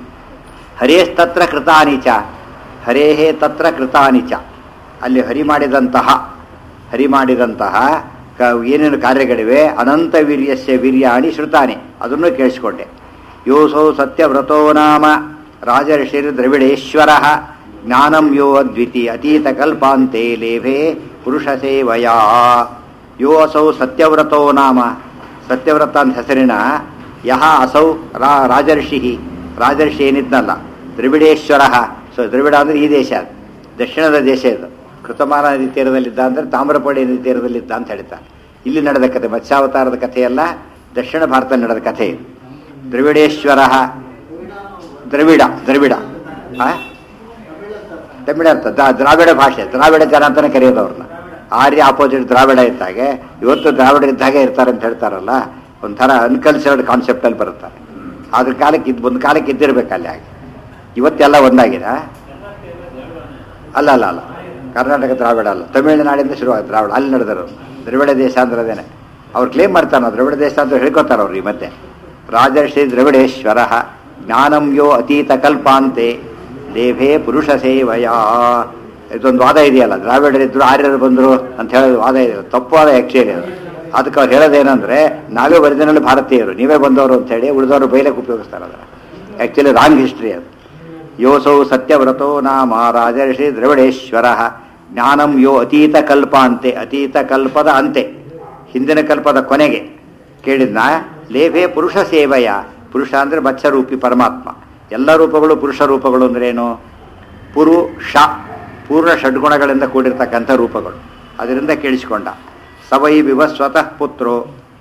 [SPEAKER 1] ಹರೇಸ್ತತ್ರ ಕೃತಾನಿ ಚ ಹರೇಹೇ ತತ್ರ ಕೃತಾನಿ ಚ ಅಲ್ಲಿ ಹರಿ ಮಾಡಿದಂತಹ ಹರಿ ಮಾಡಿದಂತಹ ಕ ಏನೇನು ಕಾರ್ಯಗಳಿವೆ ಅನಂತ ವೀರ್ಯಸ್ಯ ವೀರ್ಯಾಣಿ ಶ್ರುತಾನಿ ಅದನ್ನು ಕೇಳಿಸ್ಕೊಂಡೆ ಯೋಸೌ ಸತ್ಯವ್ರತೋ ನಾಮ ರಾಜರ್ಷಿರ್ ದ್ರವಿಡೇಶ್ವರ ಜ್ಞಾನಂ ಯೋ ಅದ್ವಿತಿ ಅತೀತ ಕಲ್ಪಾಂತೆ ಲೇಭೆ ಪುರುಷ ಸೇವಯಾ ಯೋ ಅಸೌ ಸತ್ಯವ್ರತೋ ನಾಮ ಸತ್ಯವ್ರತ ಅಂತ ಹೆಸರಿನ ಯಹ ಅಸೌ ರಾ ರಾಜರ್ಷಿ ರಾಜರ್ಷಿ ಏನಿದ್ನಲ್ಲ ದ್ರವಿಡೇಶ್ವರ ಸೊ ದ್ರವಿಡ ಅಂದ್ರೆ ಈ ದೇಶ ಅದು ದಕ್ಷಿಣದ ದೇಶ ಇದು ಕೃತಮಾನ ನದಿ ತೀರದಲ್ಲಿದ್ದ ಅಂದ್ರೆ ತಾಮ್ರಪಡಿ ನದಿ ತೀರದಲ್ಲಿದ್ದ ಅಂತ ಹೇಳ್ತಾರೆ ಇಲ್ಲಿ ನಡೆದ ಕಥೆ ಮತ್ಸ್ಯಾವತಾರದ ಕಥೆಯಲ್ಲ ದಕ್ಷಿಣ ಭಾರತದಲ್ಲಿ ನಡೆದ ಕಥೆ ಇದು ದ್ರವಿಡೇಶ್ವರ ದ್ರವಿಡ ದ್ರವಿಡ ಆ? ತಮಿಳ ಅರ್ಥ ದ- ದ್ರಾವಿಡ ಭಾಷೆ ದ್ರಾವಿಡ ಜನ ಅಂತಾನೆ ಕರೆಯೋದು ಅವ್ರನ್ನ ಆರ್ಯ ಆಪೋಸಿಟ್ ದ್ರಾವಿಡ ಇದ್ದಾಗೆ ಇವತ್ತು ದ್ರಾವಿಡ ಇದ್ದಾಗೆ ಇರ್ತಾರೆ ಅಂತ ಹೇಳ್ತಾರಲ್ಲ ಒಂಥರ ಅನ್ಕಲ್ಚರ್ಡ್ ಕಾನ್ಸೆಪ್ಟಲ್ಲಿ ಬರುತ್ತಾರೆ ಅದ್ರ ಕಾಲಕ್ಕೆ ಇದು ಒಂದು ಕಾಲಕ್ಕೆ ಇದ್ದಿರ್ಬೇಕು ಅಲ್ಲಿ ಹಾಗೆ ಇವತ್ತೆಲ್ಲ ಒಂದಾಗಿದೆ ಆ? ಅಲ್ಲ ಅಲ್ಲ ಅಲ್ಲ ಕರ್ನಾಟಕ ದ್ರಾವಿಡ ಅಲ್ಲ ತಮಿಳುನಾಡಿಂದ ಶುರುವಾಗುತ್ತೆ ದ್ರಾವಿಡ ಅಲ್ಲಿ ನಡೆದರು ದ್ರವಿಡ ದೇಶ ಅಂದ್ರೆ ಅದೇನೆ ಅವ್ರು ಕ್ಲೇಮ್ ಮಾಡ್ತಾರೆ ನಾವು ದ್ರವಿಡ ದೇಶ ಅಂತ ಹೇಳ್ಕೊತಾರೆ ಅವ್ರು ಈ ಮತ್ತೆ ರಾಜರ್ಷಿ ದ್ರವಿಡೇಶ್ವರ ಜ್ಞಾನಂ ಯೋ ಅತೀತ ಕಲ್ಪಾಂತೆ ದೇಭೇ ಪುರುಷ ಸೇವಯ ಇದೊಂದು ವಾದ ಇದೆಯಲ್ಲ ದ್ರಾವಿಡರಿದ್ರು ಆರ್ಯರು ಬಂದರು ಅಂತ ಹೇಳೋದು ವಾದ ಇದೆ ತಪ್ಪು ವಾದ ಆ್ಯಕ್ಚುಲಿ ಅದು ಅದಕ್ಕೆ ಅವ್ರು ಹೇಳೋದೇನೆಂದ್ರೆ ನಾವೇ ಒರಿಜಿನಲ್ ಭಾರತೀಯರು ನೀವೇ ಬಂದವರು ಅಂತ ಹೇಳಿ ಉಳಿದವರು ಬೈಲಕ್ಕೆ ಉಪಯೋಗಿಸ್ತಾರೆ ಅದರ ಆ್ಯಕ್ಚುಲಿ ರಾಂಗ್ ಹಿಸ್ಟ್ರಿ ಅದು ಯೋಸೌ ಸತ್ಯವ್ರತೋ ನಾಮ ರಾಜರ್ಷಿ ದ್ರವಿಡೇಶ್ವರ ಜ್ಞಾನಂ ಯೋ ಅತೀತ ಕಲ್ಪ ಅಂತೆ ಅತೀತ ಕಲ್ಪದ ಅಂತೆ ಹಿಂದಿನ ಕಲ್ಪದ ಕೊನೆಗೆ ಕೇಳಿದ್ನ ಲೇಭೆ ಪುರುಷ ಸೇವೆಯ ಪುರುಷ ಅಂದರೆ ಮತ್ಸ್ಯರೂಪಿ ಪರಮಾತ್ಮ ಎಲ್ಲ ರೂಪಗಳು ಪುರುಷ ರೂಪಗಳು ಅಂದ್ರೇನು ಪುರುಷ ಪೂರ್ಣ ಷಡ್ಗುಣಗಳಿಂದ ಕೂಡಿರ್ತಕ್ಕಂಥ ರೂಪಗಳು ಅದರಿಂದ ಕೇಳಿಸಿಕೊಂಡ ಸವೈ ವಿವಸ್ವತಃ ಪುತ್ರೋ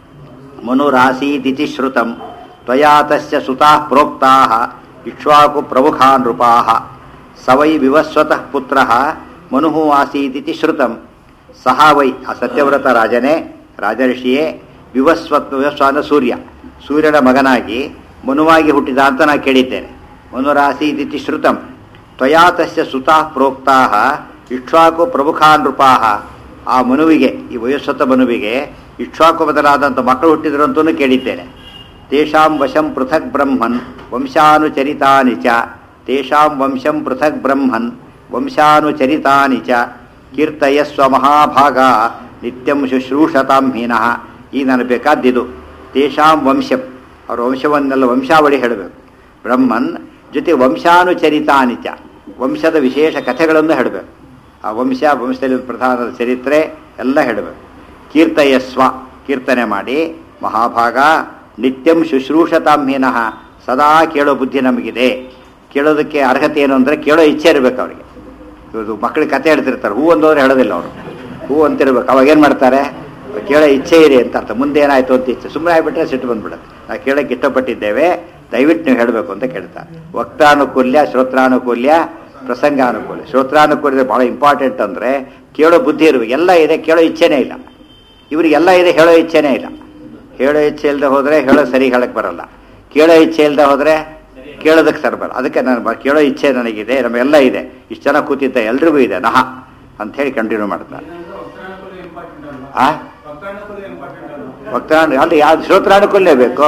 [SPEAKER 1] ಮನುರಾಸೀದಿತಿ ಶ್ರುತಂ ತ್ವಯಾ ತಸ್ಯ ಸುತಾಃ ಪ್ರೋಕ್ತಾಃ ಇಕ್ಷ್ವಾಕು ಪ್ರಮುಖಾ ನೃಪಾಃ ಸ ವೈ ವಿವಸ್ವತಃ ಪುತ್ರಃ ಮನುಃ ಆಸೀದಿತಿ ಶ್ರುತಂ ಸಹ ವೈ ಆ ಸತ್ಯವ್ರತ ರಾಜನೇ ರಾಜರ್ಷಿಯೇ ವಿವಸ್ವತ್ ವಿವಸ್ವ ಅಂದ್ರೆ ಸೂರ್ಯ ಸೂರ್ಯನ ಮಗನಾಗಿ ಮನುವಾಗಿ ಹುಟ್ಟಿದ ಅಂತ ನಾನು ಕೇಳಿದ್ದೇನೆ ಮನುರಾಸೀದಿತಿ ಶ್ರುತಂ ತ್ವಯಾ ತಸ್ಯ ಸುತಾಃ ಪ್ರೋಕ್ತಾಃ ಇಕ್ಷ್ವಾಕು ಪ್ರಮುಖಾ ನೃಪಾಃ ಆ ಮನುವಿಗೆ ಈ ವಯಸ್ಸತ ಮನುವಿಗೆ ಇಕ್ಷ್ವಾಕು ಬದಲಾದಂಥ ಮಕ್ಕಳು ಹುಟ್ಟಿದ್ರು ಅಂತಲೂ ಕೇಳಿದ್ದೇನೆ ತೇಷಾಂ ವಶಂ ಪೃಥಕ್ ಬ್ರಹ್ಮನ್ ವಂಶಾನುಚರಿತಾನಿ ಚ ತೇಷಾಂ ವಂಶಂ ಪೃಥಕ್ ಬ್ರಹ್ಮನ್ ವಂಶಾನುಚರಿತಾನಿ ಚ ಕೀರ್ತಯಸ್ವ ಮಹಾಭಾಗ ನಿತ್ಯಂ ಶುಶ್ರೂಷತಾಂ ಹೀನಃ ಈ ನನಗೆ ಬೇಕಾದ್ದಿದು ತೇಷಾಂ ವಂಶಂ ಅವರ ವಂಶವನ್ನೆಲ್ಲ ವಂಶಾವಳಿ ಹೇಳಬೇಕು ಬ್ರಹ್ಮನ್ ಜೊತೆ ವಂಶಾನುಚರಿತಾನಿತ್ಯ ವಂಶದ ವಿಶೇಷ ಕಥೆಗಳನ್ನು ಹೇಳಬೇಕು ಆ ವಂಶ ವಂಶದಲ್ಲಿ ಪ್ರಧಾನದ ಚರಿತ್ರೆ ಎಲ್ಲ ಹೇಳಬೇಕು ಕೀರ್ತಯಸ್ವ ಕೀರ್ತನೆ ಮಾಡಿ ಮಹಾಭಾಗ ನಿತ್ಯಂ ಶುಶ್ರೂಷತಾಮ್ಯನಃ ಸದಾ ಕೇಳೋ ಬುದ್ಧಿ ನಮಗಿದೆ ಕೇಳೋದಕ್ಕೆ ಅರ್ಹತೆ ಏನು ಅಂದರೆ ಕೇಳೋ ಇಚ್ಛೆ ಇರಬೇಕು ಅವರಿಗೆ ಇವರು ಮಕ್ಕಳಿಗೆ ಕತೆ ಹೇಳ್ತಿರ್ತಾರೆ ಹೂ ಅಂದೋದ್ರೆ ಹೇಳೋದಿಲ್ಲ ಅವರು ಹೂ ಅಂತಿರ್ಬೇಕು ಅವಾಗ ಏನು ಮಾಡ್ತಾರೆ ಕೇಳೋ ಇಚ್ಛೆ ಇದೆ ಅಂತ ಅರ್ಥ ಮುಂದೆ ಏನಾಯ್ತು ಅಂತ ಇಚ್ಛೆ ಸುಮ್ಮನೆ ಆಗಿಬಿಟ್ರೆ ಸಿಟ್ಟು ಬಂದ್ಬಿಡುತ್ತೆ ನಾವು ಕೇಳೋಕ್ಕೆ ಇಷ್ಟಪಟ್ಟಿದ್ದೇವೆ ದಯವಿಟ್ಟು ನೀವು ಹೇಳಬೇಕು ಅಂತ ಕೇಳ್ತಾರೆ ವಕ್ತಾನುಕೂಲ್ಯ ಶ್ರೋತ್ರಾನುಕೂಲ್ಯ ಪ್ರಸಂಗಾನುಕೂಲ ಶ್ರೋತ್ರಾನುಕೂಲ್ಯ ಭಾಳ ಇಂಪಾರ್ಟೆಂಟ್ ಅಂದರೆ ಕೇಳೋ ಬುದ್ಧಿ ಇರಬೇಕು ಎಲ್ಲ ಇದೆ ಕೇಳೋ ಇಚ್ಛೆನೇ ಇಲ್ಲ ಇವರಿಗೆಲ್ಲ ಇದೆ ಹೇಳೋ ಇಚ್ಛೆನೇ ಇಲ್ಲ ಹೇಳೋ ಇಚ್ಛೆ ಇಲ್ಲದೆ ಹೋದರೆ ಹೇಳೋ ಸರಿ ಹೇಳಕ್ಕೆ ಬರಲ್ಲ ಕೇಳೋ ಇಚ್ಛೆ ಇಲ್ಲದೆ ಹೋದರೆ ಕೇಳೋದಕ್ಕೆ ಸರ್ ಬರಲ್ಲ ಅದಕ್ಕೆ ನಾನು ಬ- ಕೇಳೋ ಇಚ್ಛೆ ನನಗಿದೆ ನಮಗೆಲ್ಲ ಇದೆ ಇಷ್ಟು ಜನ ಕೂತಿದ್ದ ಎಲ್ರಿಗೂ ಇದೆ ನಹ ಅಂತ ಹೇಳಿ ಕಂಟಿನ್ಯೂ ಮಾಡ್ತಾರೆ ಆ ವಕ್ತಾನು ಅಲ್ಲಿ ಯಾವ್ದು ಶ್ರೋತ್ರಾನುಕೂಲ್ಯ ಬೇಕು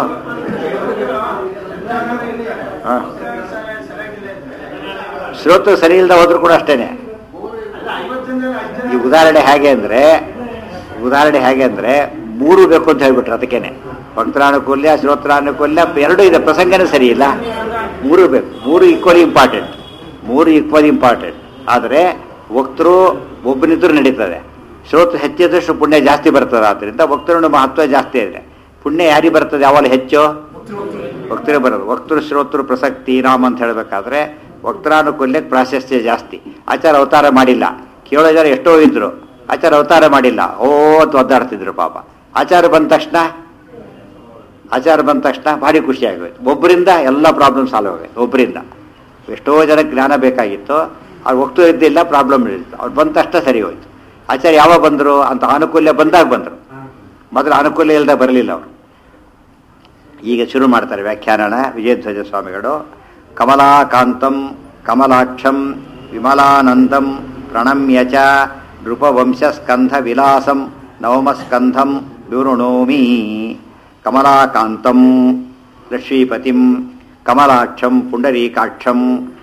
[SPEAKER 1] ಹಾ. ಶ್ರೋತ್ರ ಸರಿ ಇಲ್ಲದೆ ಹೋದ್ರು ಕೂಡ ಅಷ್ಟೇನೆ ಈ ಉದಾಹರಣೆ ಹೇಗೆ ಅಂದ್ರೆ ಉದಾಹರಣೆ ಹೇಗೆ ಅಂದ್ರೆ ಮೂರು ಬೇಕು ಅಂತ ಹೇಳ್ಬಿಟ್ರು ಅದಕ್ಕೇನೆ ವಕ್ತಾನುಕೂಲ್ಯ ಶ್ರೋತ್ರಾನುಕೂಲ್ಯ ಎರಡೂ ಇದೆ ಪ್ರಸಂಗನೇ ಸರಿ ಇಲ್ಲ ಮೂರು ಬೇಕು ಮೂರು ಈಕ್ವಲಿ ಇಂಪಾರ್ಟೆಂಟ್ ಮೂರು ಈಕ್ವಲಿ ಇಂಪಾರ್ಟೆಂಟ್ ಆದರೆ ವಕ್ತರು ಒಬ್ಬನಿದ್ರು ನಡೀತದೆ ಶ್ರೋತ್ರ ಹೆಚ್ಚಿದಷ್ಟು ಪುಣ್ಯ ಜಾಸ್ತಿ ಬರ್ತದೆ ಆದ್ದರಿಂದ ವಕ್ತೃನ ಮಹತ್ವ ಜಾಸ್ತಿ ಇದೆ ಪುಣ್ಯ ಯಾರಿಗೆ ಬರ್ತದೆ ಯಾವಾಗ ಹೆಚ್ಚು ವಕ್ತರೇ ಬರೋದು ವಕ್ತೃ ಶ್ರೋತೃ ಪ್ರಸಕ್ತಿ ನಾಮ ಅಂತ ಹೇಳಬೇಕಾದ್ರೆ ವಕ್ತಾನುಕೂಲ್ಯಕ್ಕೆ ಪ್ರಾಶಸ್ತ್ಯ ಜಾಸ್ತಿ ಆಚಾರ ಅವತಾರ ಮಾಡಿಲ್ಲ ಕೇಳೋ ಜನ ಎಷ್ಟೋ ಇದ್ರು ಆಚಾರ ಅವತಾರ ಮಾಡಿಲ್ಲ ಓ ಅಂತ ಒದ್ದಾಡ್ತಿದ್ರು ಪಾಪ ಆಚಾರ ಬಂದ ತಕ್ಷಣ ಆಚಾರ ಬಂದ ತಕ್ಷಣ ಭಾರಿ ಖುಷಿ ಆಗೋಯ್ತು ಒಬ್ಬರಿಂದ ಎಲ್ಲ ಪ್ರಾಬ್ಲಮ್ ಸಾಲ್ವ್ ಆಗೋಯ್ತು ಒಬ್ಬರಿಂದ ಎಷ್ಟೋ ಜನಕ್ಕೆ ಜ್ಞಾನ ಬೇಕಾಗಿತ್ತು ಅವ್ರು ಹೋಗ್ತೂ ಇದ್ದಿಲ್ಲ ಪ್ರಾಬ್ಲಮ್ ಇಳಿತು ಅವ್ರು ಬಂದ ತಕ್ಷಣ ಸರಿ ಹೋಯ್ತು ಆಚಾರ್ಯ ಯಾವಾಗ ಬಂದರು ಅಂತ ಅನುಕೂಲ್ಯ ಬಂದಾಗ ಬಂದರು ಮೊದಲು ಅನುಕೂಲ ಇಲ್ಲದೆ ಬರಲಿಲ್ಲ ಅವರು ಈಗ ಶುರು ಮಾಡ್ತಾರೆ ವ್ಯಾಖ್ಯಾನನ ವಿಜಯಧ್ವಜ ಸ್ವಾಮಿಗಳು ಕಮಲಾಕಾಂತಂ ಕಮಲಾಕ್ಷಂ ವಿಮಲಾನಂದಂ ಪ್ರಣಮ್ಯ ಚ ನೃಪವಂಶಸ್ಕಂಧ ವಿಲಾಸಂ ನವಮಸ್ಕಂಧಂ ವಿವೃಣೋಮಿ ಕಮಲಾಕಾಂತಂ ಲಕ್ಷ್ಮೀಪತಿಂ ಕಮಲಾಕ್ಷಂ ಪುಂಡರೀಕಾಕ್ಷಂ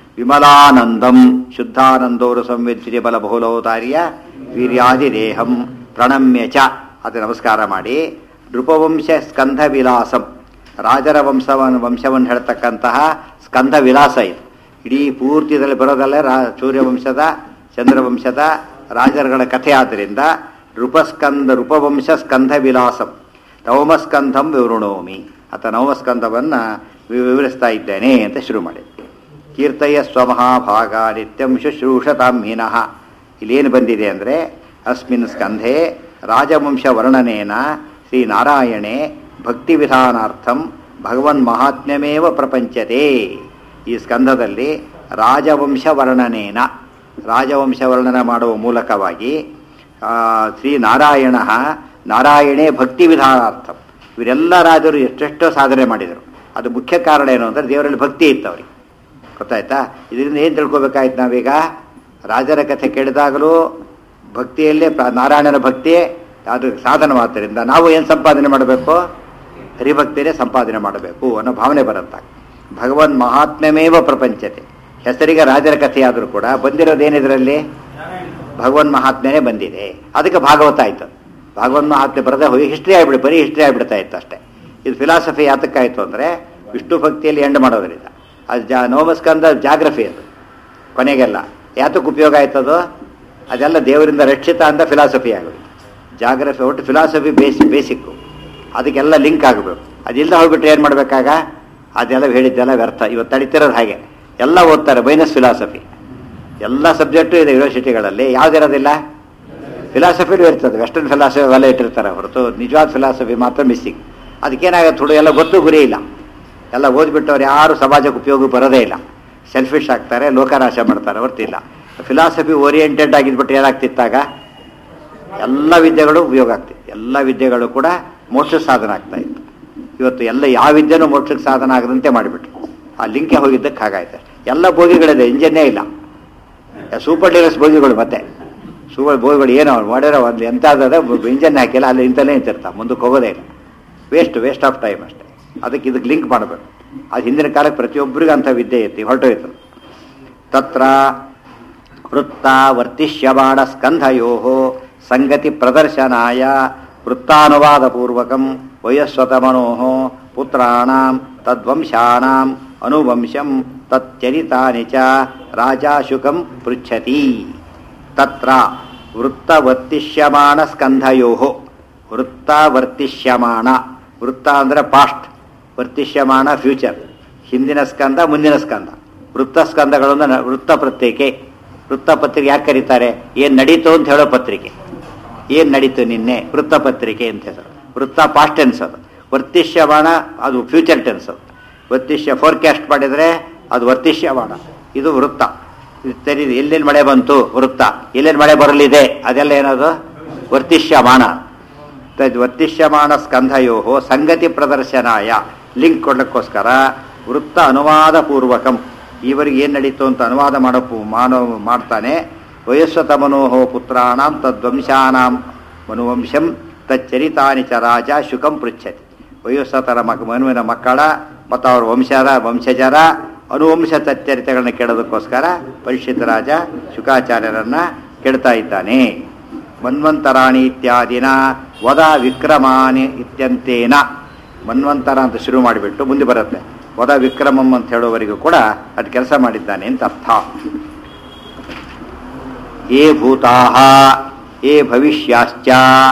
[SPEAKER 1] ವಿಮಲಾನಂದಂ ಶುದ್ಧಾನಂದೋರು ಸಂವಿದ್ಯ ಬಲ ಬಹುಲೋತಾರ್ಯ ವೀರ್ಯಾದಿದೇಹಂ ಪ್ರಣಮ್ಯ ಚ ಅದು ನಮಸ್ಕಾರ ಮಾಡಿ ನೃಪವಂಶ ಸ್ಕಂಧ ವಿಲಾಸಂ ರಾಜರ ವಂಶವನ್ನು ವಂಶವನ್ನು ಹೇಳ್ತಕ್ಕಂತಹ ಸ್ಕಂಧ ವಿಲಾಸ ಇದು ಇಡೀ ಪೂರ್ತಿದಲ್ಲಿ ಬರೋದಲ್ಲೇ ರಾ ಸೂರ್ಯವಂಶದ ಚಂದ್ರವಂಶದ ರಾಜರುಗಳ ಕಥೆ ಆದ್ದರಿಂದ ನೃಪಸ್ಕಂದ ನೃಪವಂಶ ಸ್ಕಂಧ ವಿಲಾಸಂ ನವಮಸ್ಕಂಧಂ ವಿವೃಣೋಮಿ ಆತ ನವಮಸ್ಕಂಧವನ್ನು ವಿವರಿಸ್ತಾ ಇದ್ದೇನೆ ಅಂತ ಶುರು ಮಾಡಿ ಕೀರ್ತಯ ಸ್ವಮಹಾಭಾಗ ನಿತ್ಯಂ ಶುಶ್ರೂಷತಾಂಹಿನಃ ಇಲ್ಲೇನು ಬಂದಿದೆ ಅಂದರೆ ಅಸ್ಮಿನ್ ಸ್ಕಂಧೆ ರಾಜವಂಶ ವರ್ಣನೇನ ಶ್ರೀನಾರಾಯಣೆ ಭಕ್ತಿ ವಿಧಾನಾರ್ಥಂ ಭಗವನ್ ಮಹಾತ್ಮ್ಯಮೇವ ಪ್ರಪಂಚತೆ ಈ ಸ್ಕಂಧದಲ್ಲಿ ರಾಜವಂಶ ವರ್ಣನೇನ ರಾಜವಂಶ ವರ್ಣನ ಮಾಡುವ ಮೂಲಕವಾಗಿ ಆ, ಶ್ರೀನಾರಾಯಣ ನಾರಾಯಣೇ ಭಕ್ತಿ ವಿಧಾನಾರ್ಥಂ ಇವರೆಲ್ಲ ರಾಜರು ಎಷ್ಟೆಷ್ಟೋ ಸಾಧನೆ ಮಾಡಿದರು ಅದು ಮುಖ್ಯ ಕಾರಣ ಏನು ಅಂದರೆ ದೇವರಲ್ಲಿ ಭಕ್ತಿ ಇತ್ತು ಅವ್ರಿಗೆ ಗೊತ್ತಾಯ್ತಾ ಇದರಿಂದ ಏನು ತಿಳ್ಕೊಬೇಕಾಯ್ತು ನಾವೀಗ ರಾಜರ ಕಥೆ ಕೇಳಿದಾಗಲೂ ಭಕ್ತಿಯಲ್ಲೇ ಪ್ರ- ನಾರಾಯಣನ ಭಕ್ತಿ ಅದು ಸಾಧನವಾದ್ದರಿಂದ ನಾವು ಏನು ಸಂಪಾದನೆ ಮಾಡಬೇಕು ಹರಿಭಕ್ತಿಯೇ ಸಂಪಾದನೆ ಮಾಡಬೇಕು ಅನ್ನೋ ಭಾವನೆ ಬರುತ್ತ ಭಗವನ್ ಮಹಾತ್ಮ್ಯಮೇವ ಪ್ರಪಂಚತೆ ಹೆಸರಿಗೆ ರಾಜರ ಕಥೆಯಾದರೂ ಕೂಡ ಬಂದಿರೋದೇನಿದ್ರಲ್ಲಿ ಭಗವನ್ ಮಹಾತ್ಮ್ಯನೇ ಬಂದಿದೆ ಅದಕ್ಕೆ ಭಾಗವತ ಆಯ್ತು ಭಗವನ್ ಮಹಾತ್ಮೆ ಬರದೆ ಹೋಗಿ ಹಿಸ್ಟ್ರಿ ಆಗ್ಬಿಡಿ ಬರೀ ಹಿಸ್ಟ್ರಿ ಆಗ್ಬಿಡ್ತಾ ಇತ್ತು ಅಷ್ಟೇ ಇದು ಫಿಲಾಸಫಿ ಯಾತಕ್ಕಾಯ್ತು ಅಂದರೆ ವಿಷ್ಣು ಭಕ್ತಿಯಲ್ಲಿ ಎಂಡ್ ಮಾಡೋದ್ರಿಂದ ಅದು ಜಾ ನೋಮಸ್ಕಂದ ಜಾಗ್ರಫಿ ಅದು ಕೊನೆಗೆಲ್ಲ ಯಾತಕ್ಕೆ ಉಪಯೋಗ ಆಯ್ತದು ಅದೆಲ್ಲ ದೇವರಿಂದ ರಕ್ಷಿತ ಅಂತ ಫಿಲಾಸಫಿ ಆಗೋದು ಜಾಗ್ರಫಿ ಒಟ್ಟು ಫಿಲಾಸಫಿ ಬೇಸಿ ಬೇಸಿಕ್ಕು ಅದಕ್ಕೆಲ್ಲ ಲಿಂಕ್ ಆಗಬೇಕು ಅದಿಲ್ಲದೆ ಹೋಗ್ಬಿಟ್ರೆ ಏನು ಮಾಡಬೇಕಾಗ ಅದೆಲ್ಲ ಹೇಳಿದ್ದೆಲ್ಲ ವ್ಯರ್ಥ ಇವತ್ತು ತಡಿತಿರೋದು ಹಾಗೆ ಎಲ್ಲ ಓದ್ತಾರೆ ಬೈನಸ್ ಫಿಲಾಸಫಿ ಎಲ್ಲ ಸಬ್ಜೆಕ್ಟು ಇದೆ ಯೂನಿವರ್ಸಿಟಿಗಳಲ್ಲಿ ಯಾವುದಿರೋದಿಲ್ಲ ಫಿಲಾಸಫಿಲೂ ಇರ್ತದೆ ವೆಸ್ಟರ್ನ್ ಫಿಲಾಸಫಿ ಅವೆಲ್ಲ ಇಟ್ಟಿರ್ತಾರೆ ಹೊರತು ನಿಜವಾದ ಫಿಲಾಸಫಿ ಮಾತ್ರ ಮಿಸ್ಸಿಂಗ್ ಅದಕ್ಕೇನಾಗತ್ತೆ ಹುಡುಗ ಎಲ್ಲ ಗೊತ್ತು ಗುರಿ ಇಲ್ಲ ಎಲ್ಲ ಓದ್ಬಿಟ್ಟವ್ರು ಯಾರು ಸಮಾಜಕ್ಕೆ ಉಪಯೋಗ ಬರೋದೇ ಇಲ್ಲ ಸೆಲ್ಫಿಶ್ ಆಗ್ತಾರೆ ಲೋಕನಾಶ ಮಾಡ್ತಾರೆ ಹೊರ್ತಿಲ್ಲ ಫಿಲಾಸಫಿ ಓರಿಯೆಂಟೆಡ್ ಆಗಿದ್ಬಿಟ್ಟು ಏನಾಗ್ತಿತ್ತಾಗ ಎಲ್ಲ ವಿದ್ಯೆಗಳು ಉಪಯೋಗ ಆಗ್ತಿತ್ತು ಎಲ್ಲ ವಿದ್ಯೆಗಳು ಕೂಡ ಮೋಕ್ಷ ಸಾಧನ ಆಗ್ತಾ ಇತ್ತು ಇವತ್ತು ಎಲ್ಲ ಯಾವ ವಿದ್ಯೆನೂ ಮೋಕ್ಷಕ್ಕೆ ಸಾಧನ ಆಗದಂತೆ ಮಾಡಿಬಿಟ್ರು ಆ ಲಿಂಕೆ ಹೋಗಿದ್ದಕ್ಕೆ ಹಾಗಾಯ್ತು ಎಲ್ಲ ಬೋಗಿಗಳಿದೆ ಇಂಜನ್ನೇ ಇಲ್ಲ ಸೂಪರ್ ಡೀಲಕ್ಸ್ ಬೋಗಿಗಳು ಮತ್ತೆ ಸೂಪರ್ ಬೋಗಿಗಳು ಏನೋ ಅವ್ರು ಮಾಡಿರೋ ಒಂದು ಎಂತಾದ ಇಂಜನ್ ಹಾಕಿಲ್ಲ ಅಲ್ಲಿ ಇಂತಲೇ ನಿಂತಿರ್ತಾವೆ ಮುಂದಕ್ಕೆ ಹೋಗೋದೇ ಇಲ್ಲ ವೇಸ್ಟ್ ವೇಸ್ಟ್ ಆಫ್ ಟೈಮ್ ಅಷ್ಟೇ ಅದಕ್ಕೆ ಇದಕ್ಕೆ ಲಿಂಕ್ ಮಾಡಬೇಕು ಅದು ಹಿಂದಿನ ಕಾಲಕ್ಕೆ ಪ್ರತಿಯೊಬ್ಬರಿಗೂ ಅಂಥ ವಿದ್ಯೆ ಇತ್ತು ಹೊರಟೋಯ್ತು ತತ್ರ ವೃತ್ತ ವರ್ತಿಷ್ಯಮಾಣ ಸ್ಕಂಧಯೋ ಸಂಗತಿ ಪ್ರದರ್ಶನಾಯ ವೃತ್ತಾನುವಾದಪೂರ್ವಕಂ ವಯಸ್ವತಮನೋ ಪುತ್ರಾಣಾಂ ತದ್ವಂಶಾನಾಂ ಅನುವಂಶಂ ತಚ್ಚರಿತಾನಿ ಚ ರಾಜಾಶುಕಂ ಪೃಚ್ಛತಿ ತತ್ರ ವೃತ್ತವರ್ತಿಷ್ಯಮಾಣ ಸ್ಕಂಧಯೋ ವೃತ್ತವರ್ತಿಷ್ಯಮಾಣ ವೃತ್ತ ಅಂದರೆ ಪಾಸ್ಟ್ ವರ್ತಿಷ್ಯಮಾಣ ಫ್ಯೂಚರ್ ಹಿಂದಿನ ಸ್ಕಂದ ಮುಂದಿನ ಸ್ಕಂದ ವೃತ್ತ ಸ್ಕಂದಗಳನ್ನು ನ- ವೃತ್ತ ಪತ್ರಿಕೆ ವೃತ್ತ ಪತ್ರಿಕೆ ಯಾಕೆ ಕರೀತಾರೆ ಏನು ನಡೀತು ಅಂತ ಹೇಳೋ ಪತ್ರಿಕೆ ಏನು ನಡೀತು ನಿನ್ನೆ ವೃತ್ತ ಪತ್ರಿಕೆ ಅಂತ ಹೆಸರು ವೃತ್ತ ಪಾಸ್ಟ್ ಟೆನ್ಸ್ ಅದು ವರ್ತಿಷ್ಯಮಾಣ ಅದು ಫ್ಯೂಚರ್ ಟೆನ್ಸ್ ಅದು ವರ್ತಿಷ್ಯ ಫೋರ್ಕಾಸ್ಟ್ ಮಾಡಿದರೆ ಅದು ವರ್ತಿಷ್ಯಮಾಣ ಇದು ವೃತ್ತ ಇದು ಸರಿ ಎಲ್ಲೆಲ್ಲಿ ಮಳೆ ಬಂತು ವೃತ್ತ ಎಲ್ಲೆಲ್ಲಿ ಮಳೆ ಬರಲಿದೆ ಅದೆಲ್ಲ ಏನದು ವರ್ತಿಷ್ಯಮಾಣ ತದ್ ವರ್ತಿಷ್ಯಮಾಣ ಸ್ಕಂಧಯೋ ಸಂಗತಿ ಪ್ರದರ್ಶನಾಯ ಲಿಂಕ್ ಕೊಡ್ಲಿಕ್ಕೋಸ್ಕರ ವೃತ್ತ ಅನುವಾದ ಪೂರ್ವಕಂ ಇವರಿಗೆ ಏನು ನಡೀತು ಅಂತ ಅನುವಾದ ಮಾಡಪ್ಪು ಮಾನವ ಮಾಡ್ತಾನೆ ವಯಸ್ವತಮನೋಹೋ ಪುತ್ರಾಣಾಂ ತದ್ವಂಶಾನಾಂ ಮನುವಂಶಂ ತಚ್ಚರಿತಾನಿ ಚ ರಾಜ ಶುಕಂ ಪೃಚ್ಛತಿ ವಯಸ್ಸತರ ಮಕ್ ಮನುವಿನ ಮಕ್ಕಳ ಮತ್ತು ಅವರ ವಂಶರ ವಂಶಜರ ಅನುವಂಶ ತಚ್ಚರಿತೆಗಳನ್ನ ಕೇಳೋದಕ್ಕೋಸ್ಕರ ಪರಿಷತ್ ರಾಜ ಶುಕಾಚಾರ್ಯರನ್ನ ಕೇಳ್ತಾ ಇದ್ದಾನೆ ಮನ್ವಂತರಾಣಿ ಇತ್ಯಾದಿನ ವದ ವಿಕ್ರಮಾನಿ ಇತ್ಯಂತೇನ ಮನ್ವಂತರ ಅಂತ ಶುರು ಮಾಡಿಬಿಟ್ಟು ಮುಂದೆ ಬರುತ್ತೆ ವದ ವಿಕ್ರಮಂ ಅಂತ ಹೇಳೋವರೆಗೂ ಕೂಡ ಅದು ಕೆಲಸ ಮಾಡಿದ್ದಾನೆ ಅಂತ ಅರ್ಥ ಯೇ ಭೂತಾಹ ಯೇ ಭವಿಷ್ಯಾಶ್ಚ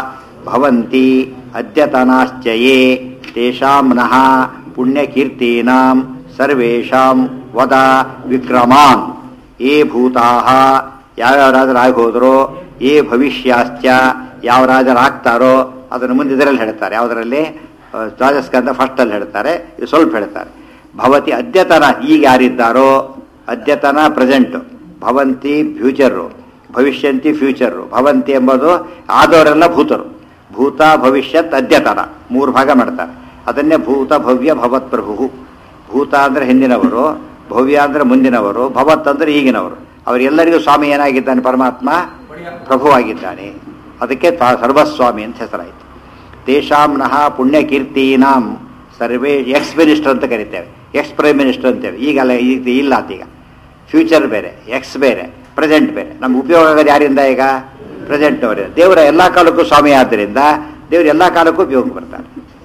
[SPEAKER 1] ಭವಂತಿ ಅದ್ಯತನಾಶ್ಚ ಯೇ ತೇಷಾಂ ನಃ ಪುಣ್ಯಕೀರ್ತೀನಾಂ ಸರ್ವೇಷಾಂ ವದ ವಿಕ್ರಮಾನ್ ಯೇ ಭೂತಾಹ ಯಾವ್ಯಾವ ರಾಜರಾಗಿ ಹೋದರೋ ಯೇ ಭವಿಷ್ಯಾಶ್ಚ ಯಾವ ರಾಜರಾಗ್ತಾರೋ ಅದನ್ನು ಮುಂದೆ ಇದರಲ್ಲಿ ಹೇಳ್ತಾರೆ ಯಾವುದರಲ್ಲಿ ಆ, ರಾಜಸ್ಕಂದ ಫಸ್ಟಲ್ಲಿ ಹೇಳ್ತಾರೆ ಇದು ಸ್ವಲ್ಪ ಹೇಳ್ತಾರೆ ಭವತಿ ಅದ್ಯತನ ಈಗ ಯಾರಿದ್ದಾರೋ ಅದ್ಯತನ ಪ್ರೆಸೆಂಟು ಭವಂತಿ ಫ್ಯೂಚರು ಭವಿಷ್ಯಂತಿ ಫ್ಯೂಚರು ಭವಂತಿ ಎಂಬುದು ಆದವರೆಲ್ಲ ಭೂತರು ಭೂತ ಭವಿಷ್ಯತ್ ಅದ್ಯತನ ಮೂರು ಭಾಗ ಮಾಡ್ತಾರೆ ಅದನ್ನೇ ಭೂತ ಭವ್ಯ ಭವತ್ ಪ್ರಭು ಭೂತ ಅಂದರೆ ಹಿಂದಿನವರು ಭವ್ಯ ಅಂದರೆ ಮುಂದಿನವರು ಭವತ್ ಅಂದರೆ ಈಗಿನವರು ಅವರೆಲ್ಲರಿಗೂ ಸ್ವಾಮಿ ಏನಾಗಿದ್ದಾನೆ ಪರಮಾತ್ಮ ಪ್ರಭುವಾಗಿದ್ದಾನೆ ಅದಕ್ಕೆ ತಾ- ಸರ್ವಸ್ವಾಮಿ ಅಂತ ಹೆಸರಾಯಿತು ತೇಷಾಂ ನಃ ಪುಣ್ಯಕೀರ್ತೀನಾಂ ಸರ್ವೇ ಎಕ್ಸ್ ಮಿನಿಸ್ಟರ್ ಅಂತ ಕರಿತೇವೆ ಎಕ್ಸ್ ಪ್ರೈಮ್ ಮಿನಿಸ್ಟರ್ ಅಂತೇವೆ ಈಗಲ್ಲ ಈಗ ಇಲ್ಲ ಆತೀಗ ಫ್ಯೂಚರ್ ಬೇರೆ ಎಕ್ಸ್ ಬೇರೆ ಪ್ರೆಸೆಂಟ್ ಬೇರೆ ನಮ್ಗೆ ಉಪಯೋಗ ಆಗೋದು ಯಾರಿಂದ ಈಗ ಪ್ರೆಸೆಂಟ್ ಅವರೇ ದೇವರ ಎಲ್ಲ ಕಾಲಕ್ಕೂ ಸ್ವಾಮಿ ಆದ್ದರಿಂದ ದೇವರು ಎಲ್ಲ ಕಾಲಕ್ಕೂ ಉಪಯೋಗ ಬರ್ತಾರೆ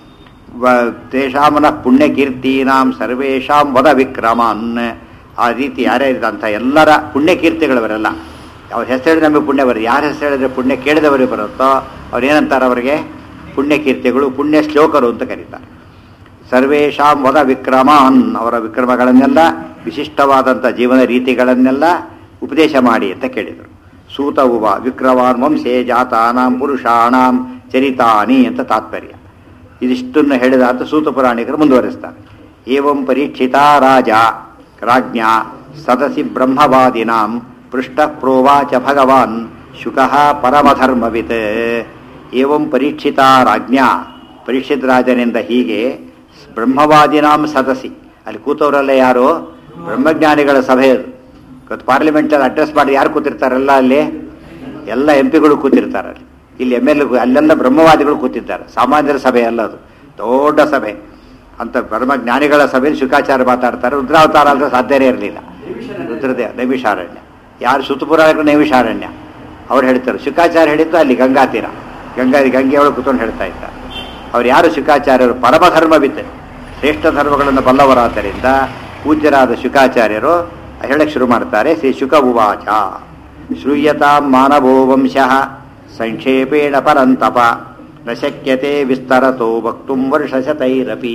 [SPEAKER 1] ವ- ತೇಷಾಮನ ಪುಣ್ಯಕೀರ್ತೀನಾಂ ಸರ್ವೇಷಾಂ ವದ ವಿಕ್ರಮಾನ್ ಆ ರೀತಿ ಯಾರೇ ಇದ್ದಂಥ ಎಲ್ಲರ ಪುಣ್ಯಕೀರ್ತಿಗಳವರೆಲ್ಲ ಅವ್ರ ಹೆಸರು ನಮಗೆ ಪುಣ್ಯ ಬರುತ್ತೆ ಯಾರ ಹೆಸರು ಹೇಳಿದ್ರೆ ಪುಣ್ಯ ಕೇಳಿದವರಿಗೆ ಬರುತ್ತೋ ಅವ್ರು ಏನಂತಾರೆ ಅವರಿಗೆ ಪುಣ್ಯಕೀರ್ತಿಗಳು ಪುಣ್ಯ ಶ್ಲೋಕರು ಅಂತ ಕರೀತಾರೆ ಸರ್ವೇಷಾಂ ವದ ವಿಕ್ರಮಾನ್ ಅವರ ವಿಕ್ರಮಗಳನ್ನೆಲ್ಲ ವಿಶಿಷ್ಟವಾದಂಥ ಜೀವನ ರೀತಿಗಳನ್ನೆಲ್ಲ ಉಪದೇಶ ಮಾಡಿ ಅಂತ ಕೇಳಿದರು ಸೂತ ಉವ ವಿಕ್ರಮಾನ್ ವಂಶೇ ಜಾತಾನಾಂ ಪುರುಷಾಣಾಂ ಚರಿತಾನಿ ಅಂತ ತಾತ್ಪರ್ಯ ಇದಿಷ್ಟನ್ನು ಹೇಳಿದ ಅಂತ ಸೂತ ಪುರಾಣಿಕರು ಮುಂದುವರಿಸ್ತಾರೆ ಏವಂ ಪರೀಕ್ಷಿತ ರಾಜ ರಾಜ್ಞ ಸದಸಿ ಬ್ರಹ್ಮವಾದಿನಾಂ ಪೃಷ್ಟ ಪ್ರೋವಾಚ ಭಗವಾನ್ ಶುಕಃ ಪರಮಧರ್ಮವಿತ್ ಏವಂ ಪರೀಕ್ಷಿತ ರಾಜ್ಞ ಪರೀಕ್ಷಿತ ರಾಜನಿಂದ ಹೀಗೆ ಬ್ರಹ್ಮವಾದಿನಾಂ ಸದಸಿ ಅಲ್ಲಿ ಕೂತವರೆಲ್ಲ ಯಾರು ಬ್ರಹ್ಮಜ್ಞಾನಿಗಳ ಸಭೆ ಅದು ಇವತ್ತು ಪಾರ್ಲಿಮೆಂಟಲ್ಲಿ ಅಡ್ರೆಸ್ ಮಾಡಿ ಯಾರು ಕೂತಿರ್ತಾರಲ್ಲ ಅಲ್ಲಿ ಎಲ್ಲ ಎಂ ಪಿಗಳು ಕೂತಿರ್ತಾರೆ ಅಲ್ಲಿ ಇಲ್ಲಿ ಎಮ್ ಎಲ್ ಅಲ್ಲೆಲ್ಲ ಬ್ರಹ್ಮವಾದಿಗಳು ಕೂತಿದ್ದಾರೆ ಸಾಮಾನ್ಯರ ಸಭೆ ಅಲ್ಲ ಅದು ದೊಡ್ಡ ಸಭೆ ಅಂತ ಬ್ರಹ್ಮಜ್ಞಾನಿಗಳ ಸಭೆಯಲ್ಲಿ ಶುಕಾಚಾರ್ಯ ಮಾತಾಡ್ತಾರೆ ರುದ್ರಾವತಾರ ಅಂದ್ರೆ ಸಾಧ್ಯನೇ ಇರಲಿಲ್ಲ ರುದ್ರದೇವ ನೈಮಿಷಾರಣ್ಯ ಯಾರು ಸುತ್ತಪುರಾಣಿಕರು ನೈಮಿಷಾರಣ್ಯ ಅವ್ರು ಹೇಳ್ತಾರೆ ಶುಕಾಚಾರ್ಯ ಹೇಳಿದ್ದು ಅಲ್ಲಿ ಗಂಗಾ ತೀರ ಗಂಗಾ ಗಂಗೆ ಒಳಗೆ ಕೂತ್ಕೊಂಡು ಹೇಳ್ತಾ ಇದ್ದಾರೆ ಅವ್ರು ಯಾರು ಶುಕಾಚಾರ್ಯರು ಪರಮಧರ್ಮವಿದ್ದೆ ಶ್ರೇಷ್ಠ ಧರ್ಮಗಳನ್ನು ಬಲ್ಲವರಾದ್ದರಿಂದ ಪೂಜ್ಯರಾದ ಶುಕಾಚಾರ್ಯರು ಹೇಳಕ್ಕೆ ಶುರು ಮಾಡ್ತಾರೆ ಶ್ರೀ ಶುಕ ಉವಾಚ ಶ್ರೂಯತಾಂ ಮಾನವೋ ವಂಶಃ ಸಂಕ್ಷೇಪೇಣ ಪರಂತಪ ನ ಶಕ್ಯತೆ ವಿಸ್ತರತೋ ವಕ್ತುಂ ವರ್ಷಶತೈರಪಿ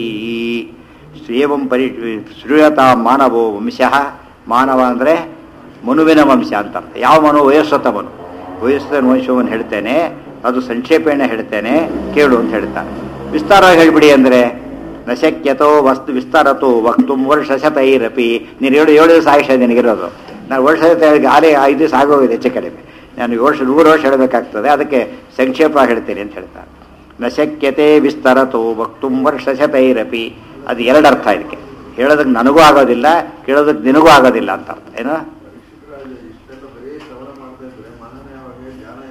[SPEAKER 1] ಏವಂ ಪರಿ ಶ್ರೂಯತಾಂ ಮಾನವೋ ವಂಶಃ ಮಾನವ ಅಂದರೆ ಮನುವಿನ ವಂಶ ಅಂತ ಅರ್ಥ. ಯಾವ ಮನು ವಯಸ್ಸತ ಮನು ವಯಸ್ಸದ ವಂಶವನ್ನು ಹೇಳ್ತೇನೆ ಅದು ಸಂಕ್ಷೇಪೇಣ ಹೇಳ್ತೇನೆ ಕೇಳು ಅಂತ ಹೇಳ್ತಾನೆ ವಿಸ್ತಾರವಾಗಿ ಹೇಳಿಬಿಡಿ ಅಂದರೆ ನ ಶಕ್ಯತೋ ವಸ್ತು ವಿಸ್ತಾರತೋ ವಕ್ತು ವರ್ಷ ಶತೈರಪಿ ನೀನು ಏಳು ಏಳು ದಿವಸ ಆಯುಷ ನಿನಗಿರೋದು ನಾನು ವರ್ಷ ಆರೇ ಐದು ದಿವಸ ಆಗೋಗಿದೆ ಹೆಚ್ಚು ಕಡಿಮೆ ನಾನು ಏಳು ವರ್ಷ ನೂರು ವರ್ಷ ಹೇಳಬೇಕಾಗ್ತದೆ ಅದಕ್ಕೆ ಸಂಕ್ಷೇಪ ಹೇಳ್ತೇನೆ ಅಂತ ಹೇಳ್ತಾರೆ ನ ಶಕ್ಯತೆ ವಿಸ್ತರತೋ ವಕ್ತು ವರ್ಷ ಶತೈರಪಿ ಅದು ಎರಡು ಅರ್ಥ ಇದಕ್ಕೆ ಹೇಳೋದಕ್ಕೆ ನನಗೂ ಆಗೋದಿಲ್ಲ ಕೇಳೋದಕ್ಕೆ ನಿನಗೂ ಆಗೋದಿಲ್ಲ ಅಂತ ಅರ್ಥ ಏನೋ
[SPEAKER 2] ಇಷ್ಟೆಲ್ಲ ಬರೀ ಶ್ರವಣ ಮಾಡ್ತಾ ಇದ್ರೆ ಮನನ ಯಾವಾಗ ಜ್ಞಾನ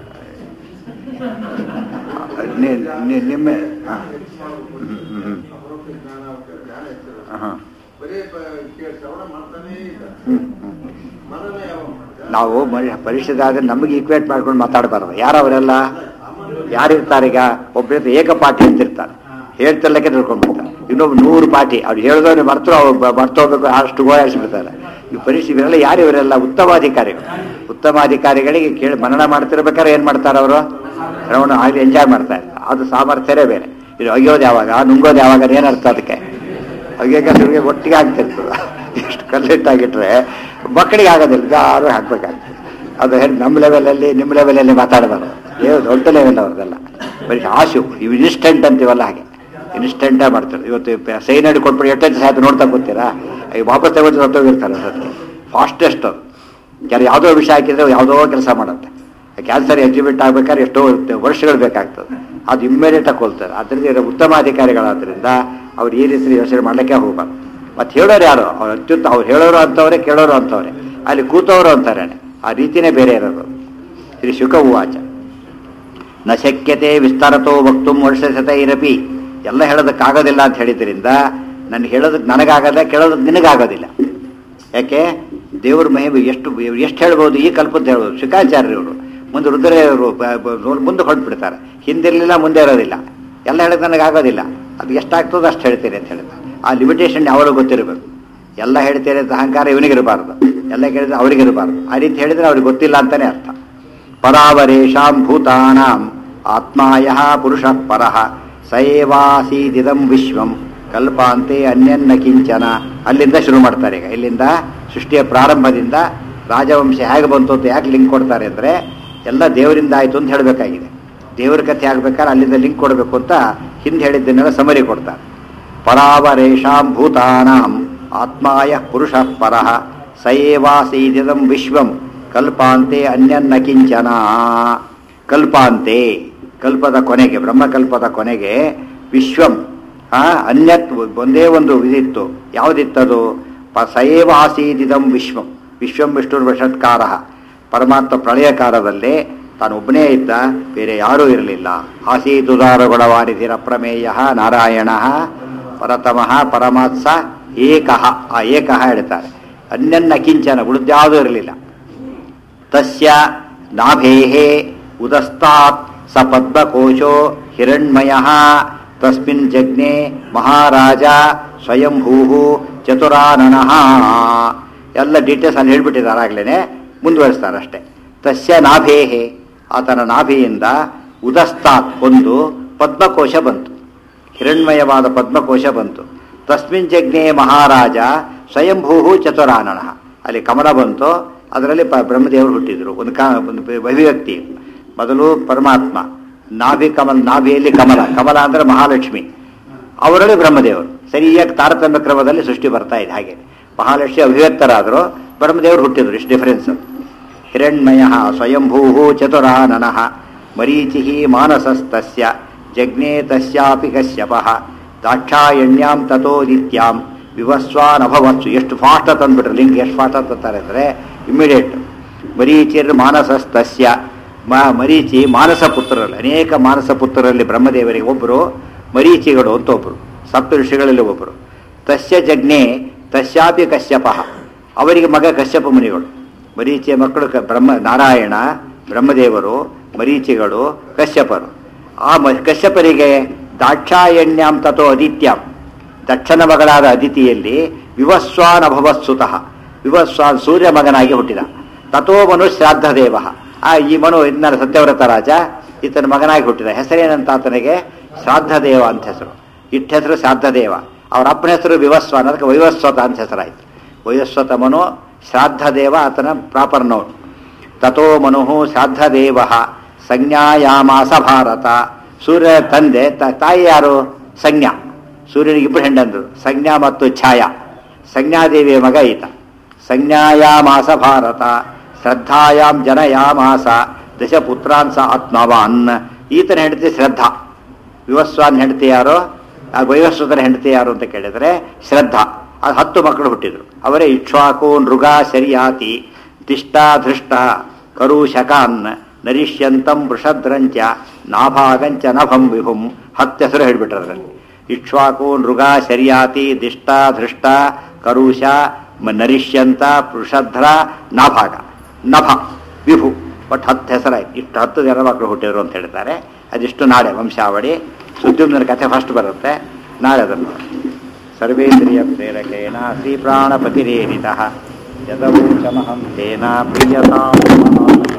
[SPEAKER 2] ಯಾವಾಗ
[SPEAKER 1] ನಿ- ನಿ- ನಿಮ್ಮ ಹಾಂ ಹ್ಮ್.
[SPEAKER 2] ಅಪರೋಕ್ಷ ಜ್ಞಾನ ಅವಕ್ಕೆ ಜ್ಞಾನ ಹೆಚ್ಚಿರೋದು.
[SPEAKER 1] ಹಾಂ
[SPEAKER 2] ಬರೀ ಪ- ಕೇ- ಶ್ರವಣ ಮಾಡ್ತಾನೇ ಇದ್ದ
[SPEAKER 1] ಹ್ಞೂ ಹ್ಞೂ
[SPEAKER 2] ಮನನ ಯಾವಾಗ ಮಾಡ್ತಾರೆ?
[SPEAKER 1] ನಾವು ಮ- ಪರಿಷತ್ ಆದ್ರೆ ನಮಗೆ ಈಕ್ವೇಟ್ ಮಾಡ್ಕೊಂಡು ಮಾತಾಡಬಾರ್ದು ಯಾರವರೆಲ್ಲ ಯಾರಿರ್ತಾರೆ ಈಗ ಒಬ್ಬರ ಏಕಪಾಠಿ ಅಂತಿರ್ತಾರೆ ಹೇಳ್ತಿರ್ಲಕ್ಕೆ ತಿಳ್ಕೊಂಡ್ಬಿಡ್ತಾರೆ ಇನ್ನೊಬ್ಬ ನೂರು ಪಾಟಿ ಅವ್ರು ಹೇಳಿದವ್ರು ಬರ್ತರು ಅವ್ರು ಬ- ಬರ್ತೋಗ್ಬೇಕು ಅಷ್ಟು ಗೋಳಾಡಿಸ್ಬಿಡ್ತಾರೆ ಈ ಪರಿಸ್ಥಿತಿ ಇವರೆಲ್ಲ ಯಾರು ಇವರೆಲ್ಲ ಉತ್ತಮಾಧಿಕಾರಿಗಳು ಉತ್ತಮಾಧಿಕಾರಿಗಳಿಗೆ ಕೇಳಿ ಮನನ ಮಾಡ್ತಿರ್ಬೇಕಾದ್ರೆ ಏನು ಮಾಡ್ತಾರೆ ಅವರು ಶ್ರವಣ ಆಗಿ ಎಂಜಾಯ್ ಮಾಡ್ತಾ ಇರ್ತಾರೆ ಅದು ಸಾಮರ್ಥ್ಯನೇ ಬೇರೆ ಇದು ಅಯ್ಯೋದು ಯಾವಾಗ ನುಂಗೋದು ಯಾವಾಗ ಏನರ್ಥ ಅದಕ್ಕೆ ಅಯ್ಯೋಗ ಸುರಿಗೆ ಒಟ್ಟಿಗೆ ಆಗ್ತಿರ್ತದೆ ಎಷ್ಟು ಕಲ್ಲಿಟ್ಟಾಗಿಟ್ರೆ ಮಕ್ಕಳಿಗೆ ಆಗೋದಿಲ್ಲ ಯಾರು ಹಾಕ್ಬೇಕಾಗ್ತದೆ ಅದು ಹೇಳಿ ನಮ್ಮ ಲೆವೆಲಲ್ಲಿ ನಿಮ್ಮ ಲೆವೆಲಲ್ಲಿ ಮಾತಾಡಬಾರ್ದು ಏನು ದೊಡ್ಡ ಲೆವೆಲ್ ಅವ್ರದ್ದೆಲ್ಲ ಬರೀ ಆಶು ಇವು ಇನ್ಸ್ಟೆಂಟ್ ಅಂತೀವಲ್ಲ ಹಾಗೆ ಇನ್ಸ್ಟೆಂಟಾಗಿ ಮಾಡ್ತಾರೆ ಇವತ್ತು ಸೈನ್ ಹಿಡಿ ಕೊಟ್ಬಿಟ್ಟು ಎಷ್ಟೊತ್ತು ಸಾಯ್ತು ನೋಡ್ತಾ ಕೂತೀರಾ ಈಗ ವಾಪಸ್ ತಗೊಂಡು ಸತ್ತೋಗಿರ್ತಾರೆ ಅದಕ್ಕೆ ಫಾಸ್ಟೆಸ್ಟ್ ಅದು ಕೆಲವು ಯಾವುದೋ ವಿಷಯ ಹಾಕಿದ್ರೆ ಯಾವುದೋ ಕೆಲಸ ಮಾಡುತ್ತೆ ಕ್ಯಾನ್ಸರ್ ಎಕ್ಸಿಬಿಟ್ ಆಗ್ಬೇಕಾದ್ರೆ ಎಷ್ಟೋ ವರ್ಷಗಳು ಬೇಕಾಗ್ತದೆ ಅದು ಇಮ್ಮಿಡಿಯೇಟಾಗಿ ಕೊಲ್ತಾರೆ ಅದರಿಂದ ಇರೋ ಉತ್ತಮ ಅಧಿಕಾರಿಗಳಾದ್ರಿಂದ ಅವ್ರು ಈ ರೀತಿ ಯೋಚನೆ ಮಾಡಲಿಕ್ಕೆ ಹೋಗ್ಬಾರ್ದು ಮತ್ತೆ ಹೇಳೋರು ಯಾರು ಅವ್ರು ಅತ್ಯುತ್ತ ಅವ್ರು ಹೇಳೋರು ಅಂತವ್ರೆ ಕೇಳೋರು ಅಂತವ್ರೆ ಅಲ್ಲಿ ಕೂತವರು ಅಂತಾರೆ ಆ ರೀತಿನೇ ಬೇರೆ ಇರೋದು ಶ್ರೀ ಶುಕ ಉವಾಚ ನ ಶಕ್ಯತೆ ವಿಸ್ತಾರತೋ ವಕ್ತು ವರ್ಷಶತೈರಪಿ ಎಲ್ಲ ಹೇಳೋದಕ್ಕಾಗೋದಿಲ್ಲ ಅಂತ ಹೇಳಿದ್ರಿಂದ ನನಗೆ ಹೇಳೋದಕ್ಕೆ ನನಗಾಗಲ್ಲ ಕೇಳೋದಕ್ಕೆ ನಿನಗಾಗೋದಿಲ್ಲ ಯಾಕೆ ದೇವ್ರ ಮಹಿಮೆ ಎಷ್ಟು ಎಷ್ಟು ಹೇಳ್ಬೋದು ಈ ಕಲ್ಪದ್ದು ಹೇಳ್ಬೋದು ಶುಕಾಚಾರ್ಯವರು ಮುಂದೆ ರುದ್ರವರು ಮುಂದೆ ಹೊರಟ್ಬಿಡ್ತಾರೆ ಹಿಂದಿರಲಿಲ್ಲ ಮುಂದೆ ಇರೋದಿಲ್ಲ ಎಲ್ಲ ಹೇಳೋದು ನನಗಾಗೋದಿಲ್ಲ ಅದು ಎಷ್ಟಾಗ್ತದೋ ಅಷ್ಟು ಹೇಳ್ತೀರಿ ಅಂತ ಹೇಳಿದ ಆ ಲಿಮಿಟೇಷನ್ ಯಾವಾಗ ಗೊತ್ತಿರಬೇಕು ಎಲ್ಲ ಹೇಳ್ತೀರಿ ಅಂತ ಅಹಂಕಾರ ಇವನಿಗಿರಬಾರ್ದು ಎಲ್ಲ ಕೇಳಿದ್ರೆ ಅವರಿಗಿರಬಾರ್ದು ಆ ರೀತಿ ಹೇಳಿದ್ರೆ ಅವ್ರಿಗೆ ಗೊತ್ತಿಲ್ಲ ಅಂತಾನೆ ಅರ್ಥ ಪರಾವರೇಶಾಂ ಭೂತಾನಾಂ ಆತ್ಮಾಯ ಪುರುಷ ಪರಃ ಸಯೇವಾಸೀದಿದಂ ವಿಶ್ವಂ ಕಲ್ಪಾಂತೆ ಅನ್ಯನ್ನ ಕಿಂಚನ ಅಲ್ಲಿಂದ ಶುರು ಮಾಡ್ತಾರೆ ಈಗ ಇಲ್ಲಿಂದ ಸೃಷ್ಟಿಯ ಪ್ರಾರಂಭದಿಂದ ರಾಜವಂಶ ಹೇಗೆ ಬಂತು ಅಂತ ಯಾಕೆ ಲಿಂಕ್ ಕೊಡ್ತಾರೆ ಅಂದರೆ ಎಲ್ಲ ದೇವರಿಂದ ಆಯಿತು ಅಂತ ಹೇಳಬೇಕಾಗಿದೆ ದೇವರ ಕಥೆ ಆಗ್ಬೇಕಾದ್ರೆ ಅಲ್ಲಿಂದ ಲಿಂಕ್ ಕೊಡಬೇಕು ಅಂತ ಹಿಂದೆ ಹೇಳಿದ್ದನ್ನೆಲ್ಲ ಸಮರಿ ಕೊಡ್ತಾರೆ ಪರಾವರೇಶಾಂ ಭೂತಾನಾಂ ಆತ್ಮಾಯ ಪುರುಷ ಪರಃ ಸಯೇವಾಸೀದಿದಂ ವಿಶ್ವಂ ಕಲ್ಪಾಂತೆ ಅನ್ಯನ್ನ ಕಿಂಚನ ಕಲ್ಪಾಂತೆ ಕಲ್ಪದ ಕೊನೆಗೆ ಬ್ರಹ್ಮಕಲ್ಪದ ಕೊನೆಗೆ ವಿಶ್ವಂ ಆ, ಅನ್ಯತ್ ಒಂದೇ ಒಂದು ಇದಿತ್ತು ಯಾವುದಿತ್ತದು ಪ ಸಯೇವ ಆಸೀದಿದಂ ವಿಶ್ವಂ ವಿಶ್ವಂ ವಿಷ್ಣುರ್ ವಷತ್ಕಾರ ಪರಮಾತ್ಮ ಪ್ರಳಯ ಕಾಲದಲ್ಲಿ ತಾನೊಬ್ಬನೇ ಇದ್ದ ಬೇರೆ ಯಾರೂ ಇರಲಿಲ್ಲ ಆಸೀದುದಾರಗುಣವಾರಿಧಿರ ಪ್ರಮೇಯ ನಾರಾಯಣ ಪರತಮಃ ಪರಮಾತ್ಸ ಏಕಃ ಆ ಏಕಃ ಹೇಳ್ತಾರೆ ಅನ್ಯನ್ನ ಕಿಂಚನ ಉಳಿದ್ಯಾವುದೂ ಇರಲಿಲ್ಲ ತಸ್ಯ ನಾಭೇಃ ಉದಸ್ತಾತ್ ಸ ಪದ್ಮಕೋಶೋ ಹಿರಣ್ಮಯಃ ತಸ್ಮಿನ್ ಜಜ್ಞೆ ಮಹಾರಾಜ ಸ್ವಯಂಭೂ ಚತುರಾನನಃ ಎಲ್ಲ ಡೀಟೇಲ್ಸ್ ಅಲ್ಲಿ ಹೇಳ್ಬಿಟ್ಟಿದ್ದಾರೆ ಆಗ್ಲೇ ಮುಂದುವರಿಸ್ತಾರೆ ಅಷ್ಟೇ ತಸ್ಯ ನಾಭೇಹೆ ಆತನ ನಾಭಿಯಿಂದ ಉದಸ್ತಾತ್ ಒಂದು ಪದ್ಮಕೋಶ ಬಂತು ಹಿರಣ್ಮಯವಾದ ಪದ್ಮಕೋಶ ಬಂತು ತಸ್ಮಿನ್ ಜಜ್ಞೆ ಮಹಾರಾಜ ಸ್ವಯಂಭೂ ಚತುರಾನನ ಅಲ್ಲಿ ಕಮಲ ಬಂತು ಅದರಲ್ಲಿ ಪ ಬ್ರಹ್ಮದೇವರು ಹುಟ್ಟಿದ್ರು ಒಂದು ಕ ಒಂದು ಅಭಿವ್ಯಕ್ತಿ ಮೊದಲು ಪರಮಾತ್ಮ ನಾಭಿ ಕಮಲ ನಾಭಿಯಲ್ಲಿ ಕಮಲ ಕಮಲ ಅಂದ್ರೆ ಮಹಾಲಕ್ಷ್ಮಿ ಅವರಲ್ಲಿ ಬ್ರಹ್ಮದೇವರು ಸರಿಯಾಗಿ ತಾರತಮ್ಯ ಕ್ರಮದಲ್ಲಿ ಸೃಷ್ಟಿ ಬರ್ತಾ ಇದೆ ಹಾಗೆ ಮಹಾಲಕ್ಷ್ಮಿ ಅಭಿವ್ಯಕ್ತರಾದರು ಬ್ರಹ್ಮದೇವರು ಹುಟ್ಟಿದ್ರು ಇಷ್ಟು ಡಿಫರೆನ್ಸ್ ಹಿರಣ್ಮಯ ಸ್ವಯಂಭೂ ಚತುರಾನನಃ ಮರೀಚಿ ಮಾನಸಸ್ತಸ್ಯ ಜಜ್ಞೆ ತಸ್ಯಾಪಿ ಕಶ್ಯಪಃ ದಾಕ್ಷಾಯಣ್ಯಾಂ ತಥೋದಿತ್ಯಾಂ ವಿವಸ್ವಾನಭವತ್ಸು ಎಷ್ಟು ಫಾಸ್ಟ್ ತಂದ್ಬಿಟ್ರು ಲಿಂಕ್ ಎಷ್ಟು ಫಾಸ್ಟ್ ತಂತಾರೆ ಅಂದರೆ ಇಮ್ಮಿಡಿಯೇಟ್ ಮರೀಚಿರ್ ಮಾನಸಸ್ತಸ್ಯ ಮ ಮರೀಚಿ ಮಾನಸ ಪುತ್ರರಲ್ಲಿ ಅನೇಕ ಮಾನಸ ಪುತ್ರರಲ್ಲಿ ಬ್ರಹ್ಮದೇವರಿಗೆ ಒಬ್ಬರು ಮರೀಚಿಗಳು ಅಂತ ಒಬ್ಬರು ಸಪ್ತ ಋಷಿಗಳಲ್ಲಿ ಒಬ್ಬರು ತಸ್ಯ ಜಜ್ಞೆ ತಸ್ಯಾಪಿ ಕಶ್ಯಪಃ ಅವರಿಗೆ ಮಗ ಕಶ್ಯಪ ಮುನಿಗಳು ಮರೀಚಿಯ ಮಕ್ಕಳು ಕ- ಬ್ರಹ್ಮ ನಾರಾಯಣ ಬ್ರಹ್ಮದೇವರು ಮರೀಚಿಗಳು ಕಶ್ಯಪರು ಆ ಮ ಕಶ್ಯಪರಿಗೆ ದಾಕ್ಷಾಯಣ್ಯಾಂ ತಥೋ ಅದಿತ್ಯಾಂ ದಕ್ಷನ ಮಗಳಾದ ಅದಿತಿಯಲ್ಲಿ ವಿವಸ್ವಾನ್ ಅಭವತ್ಸುತಃ ವಿವಸ್ವಾನ್ ಸೂರ್ಯ ಮಗನಾಗಿ ಹುಟ್ಟಿದ ತಥೋ ಮನು ಶ್ರಾದ್ದ ದೇವ ಆ ಈ ಮನು ಇದನ್ನ ಸತ್ಯವ್ರತ ರಾಜ ಈತನ ಮಗನಾಗಿ ಹುಟ್ಟಿದ ಹೆಸರೇನಂತ ಆತನಿಗೆ ಶ್ರಾದ್ದ ದೇವ ಅಂತ ಹೆಸರು ಇಟ್ಟ ಹೆಸರು ಶ್ರಾದ್ದ ದೇವ ಅವರ ಅಪ್ಪನ ಹೆಸರು ವಿವಸ್ವಾನ್ ಅದಕ್ಕೆ ವೈವಸ್ವತ ಅಂತ ಹೆಸರಾಯಿತು ವೈವಸ್ವತ ಮನು ಶ್ರಾದ್ದ ದೇವ ಆತನ ಪ್ರಾಪರ್ ನೋಡ್ ತಥೋ ಮನು ಶ್ರಾದ್ದದೇವ ಸಂಜ್ಞಾಯಾಮಾಸ ಭಾರತ ಸೂರ್ಯ ತಂದೆ ತ- ತಾಯಿ ಯಾರು ಸಂಜ್ಞಾ ಸೂರ್ಯನಿಗೆ ಇಬ್ಬರು ಹೆಂಡಂದ್ರು ಸಂಜ್ಞಾ ಮತ್ತು ಛಾಯಾ ಸಂಜ್ಞಾದೇವಿಯ ಮಗ ಈತ ಸಂಜ್ಞಾಯಾಮಾಸ ಭಾರತ ಶ್ರದ್ಧಾಯಾಮ್ ಜನಯಾಮಾಸ ದಶಪುತ್ರಾನ್ ಸ ಆತ್ಮವಾನ್ ಈತನ ಹೆಂಡತಿ ಶ್ರದ್ಧಾ ವಿವಸ್ವಾನ್ ಹೆಂಡತಿ ಯಾರು ಆ ವೈವಸ್ವತನ ಹೆಂಡತಿ ಯಾರು ಅಂತ ಕೇಳಿದ್ರೆ ಶ್ರದ್ಧಾ ಅದು ಹತ್ತು ಮಕ್ಕಳು ಹುಟ್ಟಿದ್ರು ಅವರೇ ಇಕ್ಷ್ವಾಕು ನೃಗ ಶರಿಯಾತಿ ದಿಷ್ಟ ಧೃಷ್ಟ ಕರುಶಕಾನ್ ನರಿಷ್ಯಂತಂ ವೃಷದ್ರಂಚ ನಾಭಾಗಂಚ ನಭಂ ವಿಭುಂ ಹತ್ತು ಹೆಸರು ಹೇಳ್ಬಿಟ್ರು ಅದರಲ್ಲಿ ಇಕ್ಷ್ವಾಕು ನೃಗ ಶರಿಯಾತಿ ದಿಷ್ಟ ಧೃಷ್ಟ ಕರುಷ ಮ- ನರಿಷ್ಯಂತ ವೃಷಧ್ರ ನಾಭಾಗ ನಭ ವಿಭು ಒಟ್ಟು ಹತ್ತು ಹೆಸರಾಯ್ತು ಇಷ್ಟು ಹತ್ತು ಜನ ಮಕ್ಕಳು ಹುಟ್ಟಿದ್ರು ಅಂತ ಹೇಳ್ತಾರೆ ಅದಿಷ್ಟು ನಾಳೆ ವಂಶಾವಳಿ ಸುದ್ಯುಮ್ನ ಕಥೆ ಫಸ್ಟ್ ಬರುತ್ತೆ ನಾಳೆ ಅದನ್ನು ನೋಡಿ. ಸರ್ವೇಂದ್ರಿಯ ಪ್ರೇರಕೇಣ ಶ್ರೀ ಪ್ರಾಣಪತಿರೇರಿತಃ ಯದವೋಚಮಹಂ ತೇನ ಪ್ರಿಯತಾಂ ಮಮ.